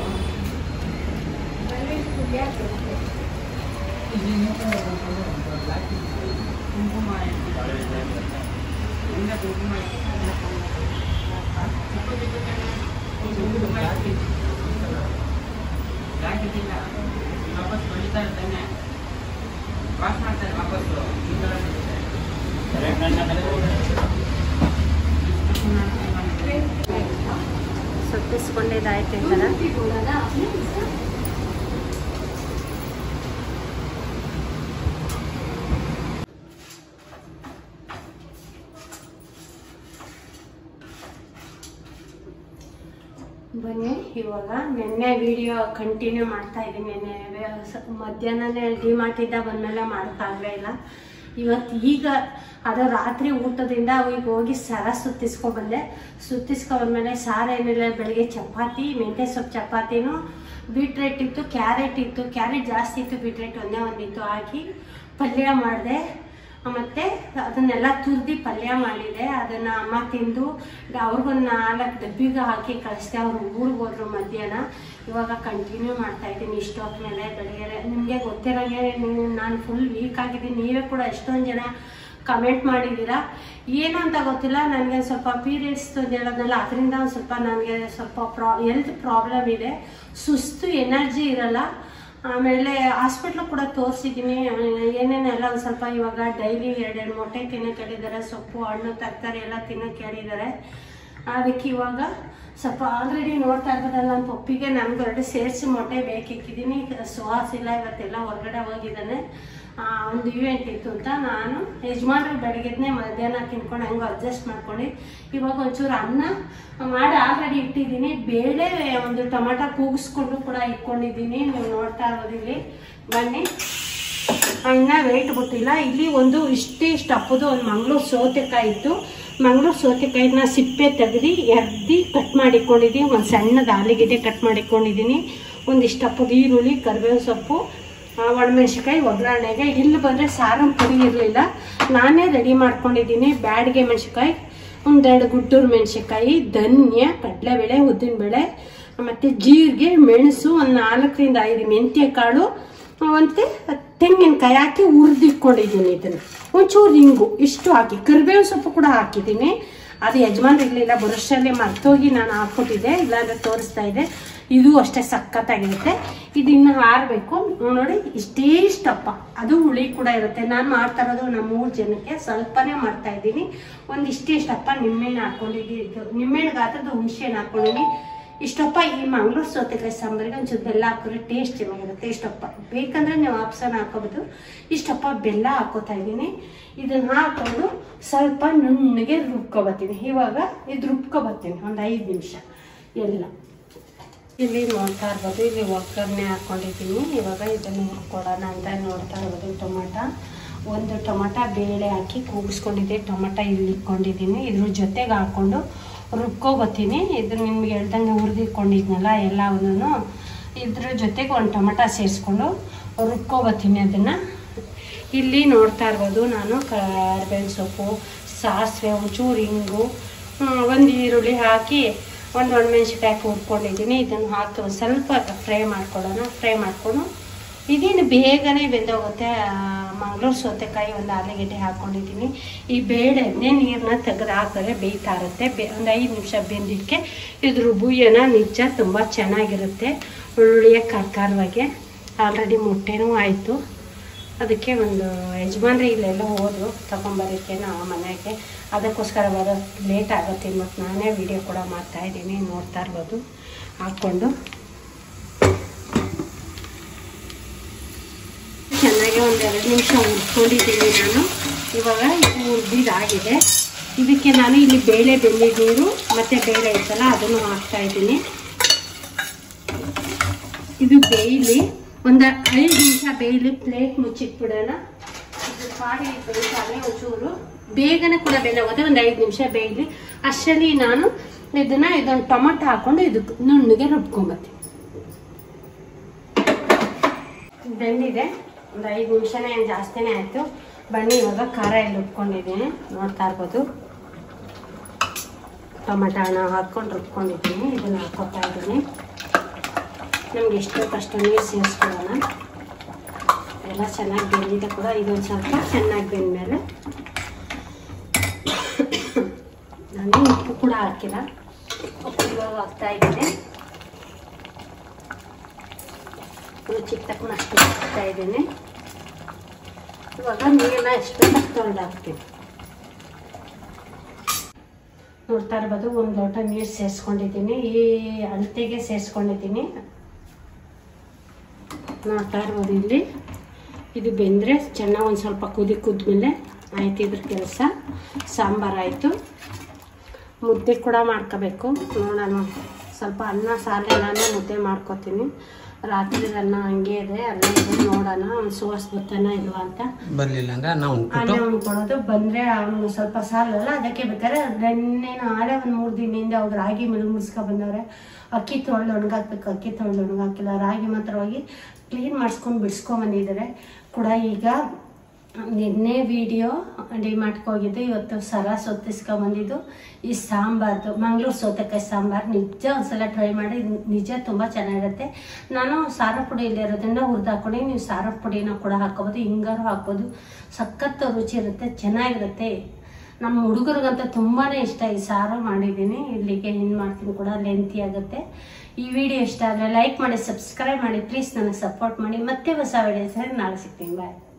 ಸುತ್ತಿಸ್ಕೊಂಡಿದ್ದಾಯ್ತು ಈ ಥರ ಬನ್ನಿ ಇವಾಗ ನಿನ್ನೆ ವಿಡಿಯೋ ಕಂಟಿನ್ಯೂ ಮಾಡ್ತಾ ಇದ್ದೀನಿ ನೆನ್ನೆ ವ್ಯ- ಸ- ಮಧ್ಯಾಹ್ನನೇ ಡಿಮಾರ್ಟಿಂದ ಬಂದಮೇಲೆ ಮಾಡೋಕ್ಕಾಗಲೇ ಇಲ್ಲ ಇವತ್ತು ಈಗ ಅದು ರಾತ್ರಿ ಊಟದಿಂದ ಈಗ ಹೋಗಿ ಸರ ಸುತ್ತಿಸ್ಕೊಬಂದೆ ಸುತ್ತಿಸ್ಕೊಬಂದ್ಮೇಲೆ ಸಾರು ಏನಿಲ್ಲ ಬೆಳಗ್ಗೆ ಚಪಾತಿ ಮೆಂತ್ಯ ಸೊಪ್ಪು ಚಪಾತಿನೂ ಬೀಟ್ರೇಟ್ ಇತ್ತು ಕ್ಯಾರೆಟ್ ಇತ್ತು ಕ್ಯಾರೆಟ್ ಜಾಸ್ತಿ ಇತ್ತು ಬೀಟ್ರೇಟ್ ಒಂದೇ ಒಂದಿತ್ತು ಹಾಕಿ ಪಲ್ಯ ಮಾಡಿದೆ ಮತ್ತೆ ಅದನ್ನೆಲ್ಲ ತುರ್ದಿ ಪಲ್ಯ ಮಾಡಿದೆ ಅದನ್ನ ಅಮ್ಮ ತಿಂದು ಅವ್ರಿಗೊಂದು ನಾಲ್ಕು ಡಬ್ಬಿಗೆ ಹಾಕಿ ಕಳಿಸ್ದೆ ಅವ್ರು ಊರಿಗೆ ಹೋದ್ರು ಮಧ್ಯಾಹ್ನ ಇವಾಗ ಕಂಟಿನ್ಯೂ ಮಾಡ್ತಾ ಇದ್ದೀನಿ ಇಷ್ಟೊತ್ತ ಮೇಲೆ ಬೆಳಗ್ಗೆ ನಿಮಗೆ ಗೊತ್ತಿರೋಂಗೆ ನೀವು ನಾನು ಫುಲ್ ವೀಕ್ ಆಗಿದ್ದೀನಿ ನೀವೇ ಕೂಡ ಎಷ್ಟೊಂದು ಜನ ಕಮೆಂಟ್ ಮಾಡಿದ್ದೀರಾ ಏನು ಅಂತ ಗೊತ್ತಿಲ್ಲ ನನಗೆ ಸ್ವಲ್ಪ ಪೀರಿಯಡ್ಸ್ ಹೇಳೋದಲ್ಲ ಅದರಿಂದ ಒಂದು ಸ್ವಲ್ಪ ನನಗೆ ಸ್ವಲ್ಪ ಪ್ರಾ ಹೆಲ್ತ್ ಪ್ರಾಬ್ಲಮ್ ಇದೆ ಸುಸ್ತು ಎನರ್ಜಿ ಇರಲ್ಲ ಆಮೇಲೆ ಹಾಸ್ಪಿಟ್ಲ್ ಕೂಡ ತೋರಿಸಿದ್ದೀನಿ ಏನೇನೆಲ್ಲ ಒಂದು ಸ್ವಲ್ಪ ಇವಾಗ ಡೈಲಿ ಎರಡೆರಡು ಮೊಟ್ಟೆ ತಿನ್ನೋಕೆ ಹೇಳಿದ್ದಾರೆ ಸೊಪ್ಪು ಹಣ್ಣು ತರಕಾರಿ ಎಲ್ಲ ತಿನ್ನೋಕೆ ಹೇಳಿದ್ದಾರೆ ಅದಕ್ಕೆ ಇವಾಗ ಸ್ವಲ್ಪ ಆಲ್ರೆಡಿ ನೋಡ್ತಾ ಇರ್ಬೋದಲ್ಲ ನನ್ನ ಪಪ್ಪಿಗೆ ನಮ್ಗೆ ಎರಡು ಸೇರಿಸಿ ಮೊಟ್ಟೆ ಬೇಕಿಕ್ಕಿದ್ದೀನಿ ಸುಹಾಸ್ ಇಲ್ಲ ಇವತ್ತೆಲ್ಲ ಹೊರಗಡೆ ಹೋಗಿದ್ದಾನೆ ಆ, ಒಂದು ಇವೆಂಟ್ ಇತ್ತು ಅಂತ ನಾನು ಯಜಮಾನ್ರು ಬೆಳಗ್ಗೆದ್ನೇ ಮಧ್ಯಾಹ್ನ ತಿನ್ಕೊಂಡು ಹೆಂಗೋ ಅಡ್ಜಸ್ಟ್ ಮಾಡ್ಕೊಂಡು ಇವಾಗ ಒಂಚೂರು ಅನ್ನ ಮಾಡಿ ಆಲ್ರೆಡಿ ಇಟ್ಟಿದ್ದೀನಿ ಬೇಳೆ ಒಂದು ಟೊಮಾಟೊ ಕೂಗಿಸ್ಕೊಂಡು ಕೂಡ ಇಟ್ಕೊಂಡಿದ್ದೀನಿ ನೀವು ನೋಡ್ತಾ ಇರೋದು ಇಲ್ಲಿ ಬನ್ನಿ ಇನ್ನ ವೆಯ್ಟ್ ಗೊತ್ತಿಲ್ಲ ಇಲ್ಲಿ ಒಂದು ಇಷ್ಟೇ ಇಷ್ಟು ಹಪ್ಪದು ಒಂದು ಮಂಗಳೂರು ಸೌತೆಕಾಯಿ ಇತ್ತು ಮಂಗಳೂರು ಸೌತೆಕಾಯಿನ ಸಿಪ್ಪೆ ತೆಗೆದು ಎರ್ದಿ ಕಟ್ ಮಾಡಿಕೊಂಡಿದ್ದೀನಿ ಒಂದು ಸಣ್ಣದ ಆಲೂಗೆಡ್ಡೆ ಕಟ್ ಮಾಡಿಕೊಂಡಿದ್ದೀನಿ ಒಂದಿಷ್ಟು ಹಪ್ಪದು ಈರುಳ್ಳಿ ಕರಿಬೇವು ಸೊಪ್ಪು ಆ, ಒಣಮೆಣ್ಸಿನ್ಕಾಯಿ ಒಗ್ಗರಣೆಗೆ ಇಲ್ಲಿ ಬಂದರೆ ಸಾರಂ ಪುಡಿ ಇರಲಿಲ್ಲ ನಾನೇ ರೆಡಿ ಮಾಡ್ಕೊಂಡಿದ್ದೀನಿ ಬ್ಯಾಡಿಗೆ ಮೆಣಸಿನ್ಕಾಯಿ ಒಂದೆರಡು ಗುಡ್ಡೂರು ಮೆಣಸಿನ್ಕಾಯಿ ಧನ್ಯ ಕಡಲೆಬೇಳೆ ಉದ್ದಿನಬೇಳೆ ಮತ್ತು ಜೀರಿಗೆ ಮೆಣಸು ಒಂದು ನಾಲ್ಕರಿಂದ ಐದು ಮೆಂತ್ಯ ಕಾಳು ಮತ್ತು ತೆಂಗಿನಕಾಯಿ ಹಾಕಿ ಹುರಿದಿಟ್ಕೊಂಡಿದ್ದೀನಿ ಇದನ್ನು ಒಂಚೂರು ಹಿಂಗು ಇಷ್ಟು ಹಾಕಿ ಕರಿಬೇವು ಸೊಪ್ಪು ಕೂಡ ಹಾಕಿದ್ದೀನಿ ಅದು ಯಜಮಾನ್ ಇರಲಿಲ್ಲ ಬರೋಷ್ಟರಲ್ಲಿ ಮರ್ತೋಗಿ ನಾನು ಹಾಕ್ಕೊಟ್ಟಿದ್ದೆ ಇಲ್ಲಾಂದ್ರೆ ತೋರಿಸ್ತಾ ಇದೆ ಇದು ಅಷ್ಟೇ ಸಖತ್ತಾಗಿರುತ್ತೆ ಇದು ಇನ್ನು ಆರಬೇಕು ನೋಡಿ ಇಷ್ಟೇ ಇಷ್ಟಪ್ಪ ಅದು ಹುಳಿ ಕೂಡ ಇರುತ್ತೆ ನಾನು ಮಾಡ್ತಾ ಇರೋದು ನಮ್ಮ ಮೂರು ಜನಕ್ಕೆ ಸ್ವಲ್ಪನೇ ಮಾಡ್ತಾ ಇದ್ದೀನಿ ಒಂದು ಇಷ್ಟೇ ಇಷ್ಟಪ್ಪ ನಿಂಬೆಹಣ್ಣು ಹಾಕೊಂಡಿದ್ದೀನಿ ನಿಂಬೆಹಣ್ಣು ಗಾತ್ರದ ಹುಣಸೆಹಣ್ಣು ಹಾಕೊಂಡಿದ್ದೀನಿ ಇಷ್ಟಪ್ಪ ಈ ಮಂಗಳೂರು ಸೌತೆಕಾಯಿ ಸಾಂಬಾರಿಗೆ ಒಂಚೂರು ಬೆಲ್ಲ ಹಾಕಿದ್ರೆ ಟೇಸ್ಟ್ ಚೆನ್ನಾಗಿರುತ್ತೆ ಇಷ್ಟಪ್ಪ ಬೇಕಂದ್ರೆ ನೀವು ಆಪ್ಷನ್ ಹಾಕೋಬೋದು ಇಷ್ಟಪ್ಪ ಬೆಲ್ಲ ಹಾಕೋತಾ ಇದ್ದೀನಿ ಇದನ್ನ ಹಾಕೊಂಡು ಸ್ವಲ್ಪ ನುಣ್ಣಗೆ ರುಬ್ಕೊಬತ್ತೀನಿ ಇವಾಗ ಇದು ರುಬ್ಕೊಬತ್ತೀನಿ ಒಂದು ಐದು ನಿಮಿಷ ಎಲ್ಲ ಇಲ್ಲಿ ನೋಡ್ತಾ ಇರ್ಬೋದು ಇಲ್ಲಿ ಒಗ್ಗರಣೆ ಹಾಕ್ಕೊಂಡಿದ್ದೀನಿ ಇವಾಗ ಇದನ್ನು ಹುರ್ಕೊಡೋಣ ಅಂತ ನೋಡ್ತಾ ಇರ್ಬೋದು ಟೊಮಾಟ ಒಂದು ಟೊಮಾಟ ಬೇಳೆ ಹಾಕಿ ಕೂಗಿಸ್ಕೊಂಡಿದ್ದೆ ಟೊಮಾಟ ಇಲ್ಲಿ ಇಟ್ಕೊಂಡಿದ್ದೀನಿ ಇದ್ರ ಜೊತೆಗೆ ಹಾಕ್ಕೊಂಡು ರುಬ್ಕೊಬತ್ತೀನಿ ಇದು ನಿಮ್ಗೆ ಹೇಳ್ದಂಗೆ ಹುರಿದಿಟ್ಕೊಂಡಿದ್ನಲ್ಲ ಎಲ್ಲವನ್ನು ಇದ್ರ ಜೊತೆಗೆ ಒಂದು ಟೊಮಾಟ ಸೇರಿಸ್ಕೊಂಡು ರುಬ್ಕೊಬತ್ತೀನಿ ಅದನ್ನು ಇಲ್ಲಿ ನೋಡ್ತಾ ಇರ್ಬೋದು ನಾನು ಕರ್ಬೇವಿನ ಸೊಪ್ಪು ಸಾಸಿವೆ ಒಂಚೂರು ಹಿಂಗು ಒಂದು ಈರುಳ್ಳಿ ಹಾಕಿ ಒಂದು ಒಣಮೆಣ್ಸಿನ್ಕಾಯಿ ಹುರ್ಕೊಂಡಿದ್ದೀನಿ ಇದನ್ನು ಹಾಕಿ ಒಂದು ಸ್ವಲ್ಪ ಫ್ರೈ ಮಾಡ್ಕೊಳ್ಳೋಣ ಫ್ರೈ ಮಾಡಿಕೊಂಡು ಇದೇನು ಬೇಗನೆ ಬೆಂದೋಗುತ್ತೆ ಮಂಗಳೂರು ಸೌತೆಕಾಯಿ ಒಂದು ಆಲೂಗೆಡ್ಡೆ ಹಾಕ್ಕೊಂಡಿದ್ದೀನಿ ಈ ಬೇಳೆನೇ ನೀರನ್ನ ತೆಗೆದು ಹಾಕಿದ್ರೆ ಬೇಯ್ತಾ ಇರುತ್ತೆ ಬೆ ಒಂದು ಐದು ನಿಮಿಷ ಬೆಂದಿದ್ದಕ್ಕೆ ಇದ್ರ ಬುಯ್ಯನ ನಿಜ ತುಂಬ ಚೆನ್ನಾಗಿರುತ್ತೆ ಒಳ್ಳೆಯ ಖಾರವಾಗಿ ಆಲ್ರೆಡಿ ಮೊಟ್ಟೆನೂ ಆಯಿತು ಅದಕ್ಕೆ ಒಂದು ಯಜಮಾನ್ರಿ ಇಲ್ಲೆಲ್ಲ ಹೋದ್ರು ತಗೊಂಬರೋಕ್ಕೆ ನಾವು ಮನೆಗೆ ಅದಕ್ಕೋಸ್ಕರ ಬರೋಕ್ಕೆ ಲೇಟ್ ಆಗುತ್ತೆ ಮತ್ತು ನಾನೇ ವಿಡಿಯೋ ಕೂಡ ಮಾಡ್ತಾ ಇದ್ದೀನಿ ನೋಡ್ತಾ ಇರ್ಬೋದು ಹಾಕ್ಕೊಂಡು ಚೆನ್ನಾಗಿ ಒಂದು ಎರಡು ನಿಮಿಷ ಹುರ್ಕೊಂಡಿದ್ದೀನಿ ನಾನು ಇವಾಗ ಇದು ಹುರಿದಿದ್ದಾಗಿದೆ ಇದಕ್ಕೆ ನಾನು ಇಲ್ಲಿ ಬೇಳೆ ಬೆಂದಿದ್ದ ನೀರು ಮತ್ತು ಬೇಳೆ ಇತ್ತಲ್ಲ ಅದನ್ನು ಹಾಕ್ತಾ ಇದ್ದೀನಿ ಇದು ಬೇಯಲಿ ಒಂದು ಐದು ನಿಮಿಷ ಬೇಯಲಿ ಪ್ಲೇಟ್ ಮುಚ್ಚಿಟ್ಬಿಡೋಣ ಇದು ಪಾಡಿ ಬೇಯ್ತಾನೆ ಒಂಚೂರು ಬೇಗನೆ ಕೂಡ ಬೆಲೆ ಹೋಗುತ್ತೆ ಒಂದು ಐದು ನಿಮಿಷ ಬೇಯಲಿ ಅಷ್ಟರಲ್ಲಿ ನಾನು ಇದನ್ನ ಇದೊಂದು ಟೊಮಟೊ ಹಾಕೊಂಡು ಇದಕ್ಕೆ ನುಣ್ಣಗೆ ರುಬ್ಕೊಂಬತ್ತೀನಿ ಬೆಂದಿದೆ ಒಂದು ಐದು ನಿಮಿಷನೇ ಏನು ಜಾಸ್ತಿನೇ ಆಯಿತು ಬನ್ನಿ ಇವಾಗ ಖಾರ ಎಲ್ಲ ಉಟ್ಕೊಂಡಿದ್ದೀನಿ ನೋಡ್ತಾ ಇರ್ಬೋದು ಟೊಮೆಟೊ ಹಣ್ಣು ಹಾಕ್ಕೊಂಡು ರುಬ್ಕೊಂಡಿದ್ದೀನಿ ಇದನ್ನು ಹಾಕ್ಕೊತಾ ಇದ್ದೀನಿ ನಮ್ಗೆ ಎಷ್ಟು ಕಷ್ಟ ನೀರು ಸೇರಿಸ್ಕೊಳ್ಳೋಣ ಎಲ್ಲ ಚೆನ್ನಾಗಿ ಬೆಂದಿದೆ ಕೂಡ ಇದೊಂದು ಸ್ವಲ್ಪ ಚೆನ್ನಾಗಿ ಬೆಂದಮೇಲೆ ನಾನು ಉಪ್ಪು ಕೂಡ ಹಾಕಿಲ್ಲ ಉಪ್ಪು ಇವಾಗ ಹಾಕ್ತಾ ಇದ್ದೀನಿ ರುಚಿಗೆ ತಕ್ಕನಷ್ಟು ಹಾಕ್ತಾ ಇದ್ದೀನಿ ಇವಾಗ ನೀರನ್ನ ಎಷ್ಟು ತೊಳೆದು ಹಾಕ್ತೀನಿ ನೋಡ್ತಾ ಇರ್ಬೋದು ಒಂದು ಲೋಟ ನೀರು ಸೇರಿಸ್ಕೊಂಡಿದ್ದೀನಿ ಈ ಅಳತೆಗೆ ಸೇರಿಸ್ಕೊಂಡಿದ್ದೀನಿ ನೋಡ್ತಾ ಇರ್ಬೋದು ಇಲ್ಲಿ ಇದು ಬೆಂದರೆ ಚೆನ್ನಾಗಿ ಒಂದು ಸ್ವಲ್ಪ ಕುದಿ ಕುದ್ಮೇಲೆ ಆಯ್ತು ಇದ್ರ ಕೆಲಸ ಸಾಂಬಾರು ಆಯಿತು ಮುದ್ದೆ ಕೂಡ ಮಾಡ್ಕೋಬೇಕು ನೋಡೋಣ ಸ್ವಲ್ಪ ಅನ್ನ ಸಾಲೆಲ್ಲನೂ ಮುದ್ದೆ ಮಾಡ್ಕೊತೀನಿ ರಾತ್ರಿ ಅನ್ನ ಹಂಗೆ ಇದೆ ಅನ್ನ ಇದೆ ನೋಡೋಣ ಅವ್ನು ಸುವಾಸ ಬರ್ತಾನ ಇಲ್ವಾ ಅಂತ ಬರ್ಲಿಲ್ಲ ಅಂದ್ರೆ ಅನ್ನ ಉಂಟ್ಬಿಟ್ಟು ಅನ್ನ ಉಣ್ಕೊಳ್ಳೋದು ಬಂದರೆ ಅವನು ಸ್ವಲ್ಪ ಸಾಲಲ್ಲ ಅದಕ್ಕೆ ಬೇಕಾದ್ರೆ ನೆನ್ನೆನ ಆಳೆ ಒಂದು ಮೂರು ದಿನದಿಂದ ಅವ್ರು ರಾಗಿ ಮಿಲ್ ಮುಡ್ಸ್ಕೊ ಬಂದವ್ರೆ ಅಕ್ಕಿ ತೊಳೆದು ಒಣಗಾಕ್ಬೇಕು ಅಕ್ಕಿ ತೊಳೆದು ಒಣಗಾಕಿಲ್ಲ ರಾಗಿ ಮಾತ್ರ ಹೋಗಿ ಕ್ಲೀನ್ ಮಾಡಿಸ್ಕೊಂಡು ಬಿಡಿಸ್ಕೊಂಡ್ ಬಂದಿದ್ದಾರೆ ಕೂಡ ಈಗ ನಿನ್ನೆ ವಿಡಿಯೋ ಡಿಮಾರ್ಟ್ಗೆ ಹೋಗಿದ್ದು ಇವತ್ತು ಸರ ಬಂದಿದ್ದು ಈ ಸಾಂಬಾರ್ದು ಮಂಗಳೂರು ಸೌತೆಕಾಯಿ ಸಾಂಬಾರು ನಿಜ ಒಂದ್ಸಲ ಟ್ರೈ ಮಾಡಿ ನಿಜ ತುಂಬ ಚೆನ್ನಾಗಿರುತ್ತೆ ನಾನು ಸಾರ ಪುಡಿ ಇಲ್ಲಿರೋದ್ರಿಂದ ಹುರಿದು ಹಾಕೊಂಡು ನೀವು ಸಾರ ಪುಡಿನ ಕೂಡ ಹಾಕೋಬೋದು ಹಿಂಗಾರು ಹಾಕ್ಬೋದು ಸಖತ್ ರುಚಿ ಇರುತ್ತೆ ಚೆನ್ನಾಗಿರುತ್ತೆ ನಮ್ಮ ಹುಡುಗರಿಗಂತೂ ತುಂಬಾ ಇಷ್ಟ ಈ ಸಾರು ಮಾಡಿದ್ದೀನಿ ಇಲ್ಲಿಗೆ ಏನು ಮಾಡ್ತೀನಿ ಕೂಡ ಲೆಂತಿ ಆಗುತ್ತೆ ಈ ವಿಡಿಯೋ ಇಷ್ಟ ಆದರೆ ಲೈಕ್ ಮಾಡಿ ಸಬ್ಸ್ಕ್ರೈಬ್ ಮಾಡಿ ಪ್ಲೀಸ್ ನನಗೆ ಸಪೋರ್ಟ್ ಮಾಡಿ ಮತ್ತೆ ಹೊಸ ವಿಡಿಯೋಸ್ ನಾಳೆ ಸಿಗ್ತೀನಿ ಬಾಯ್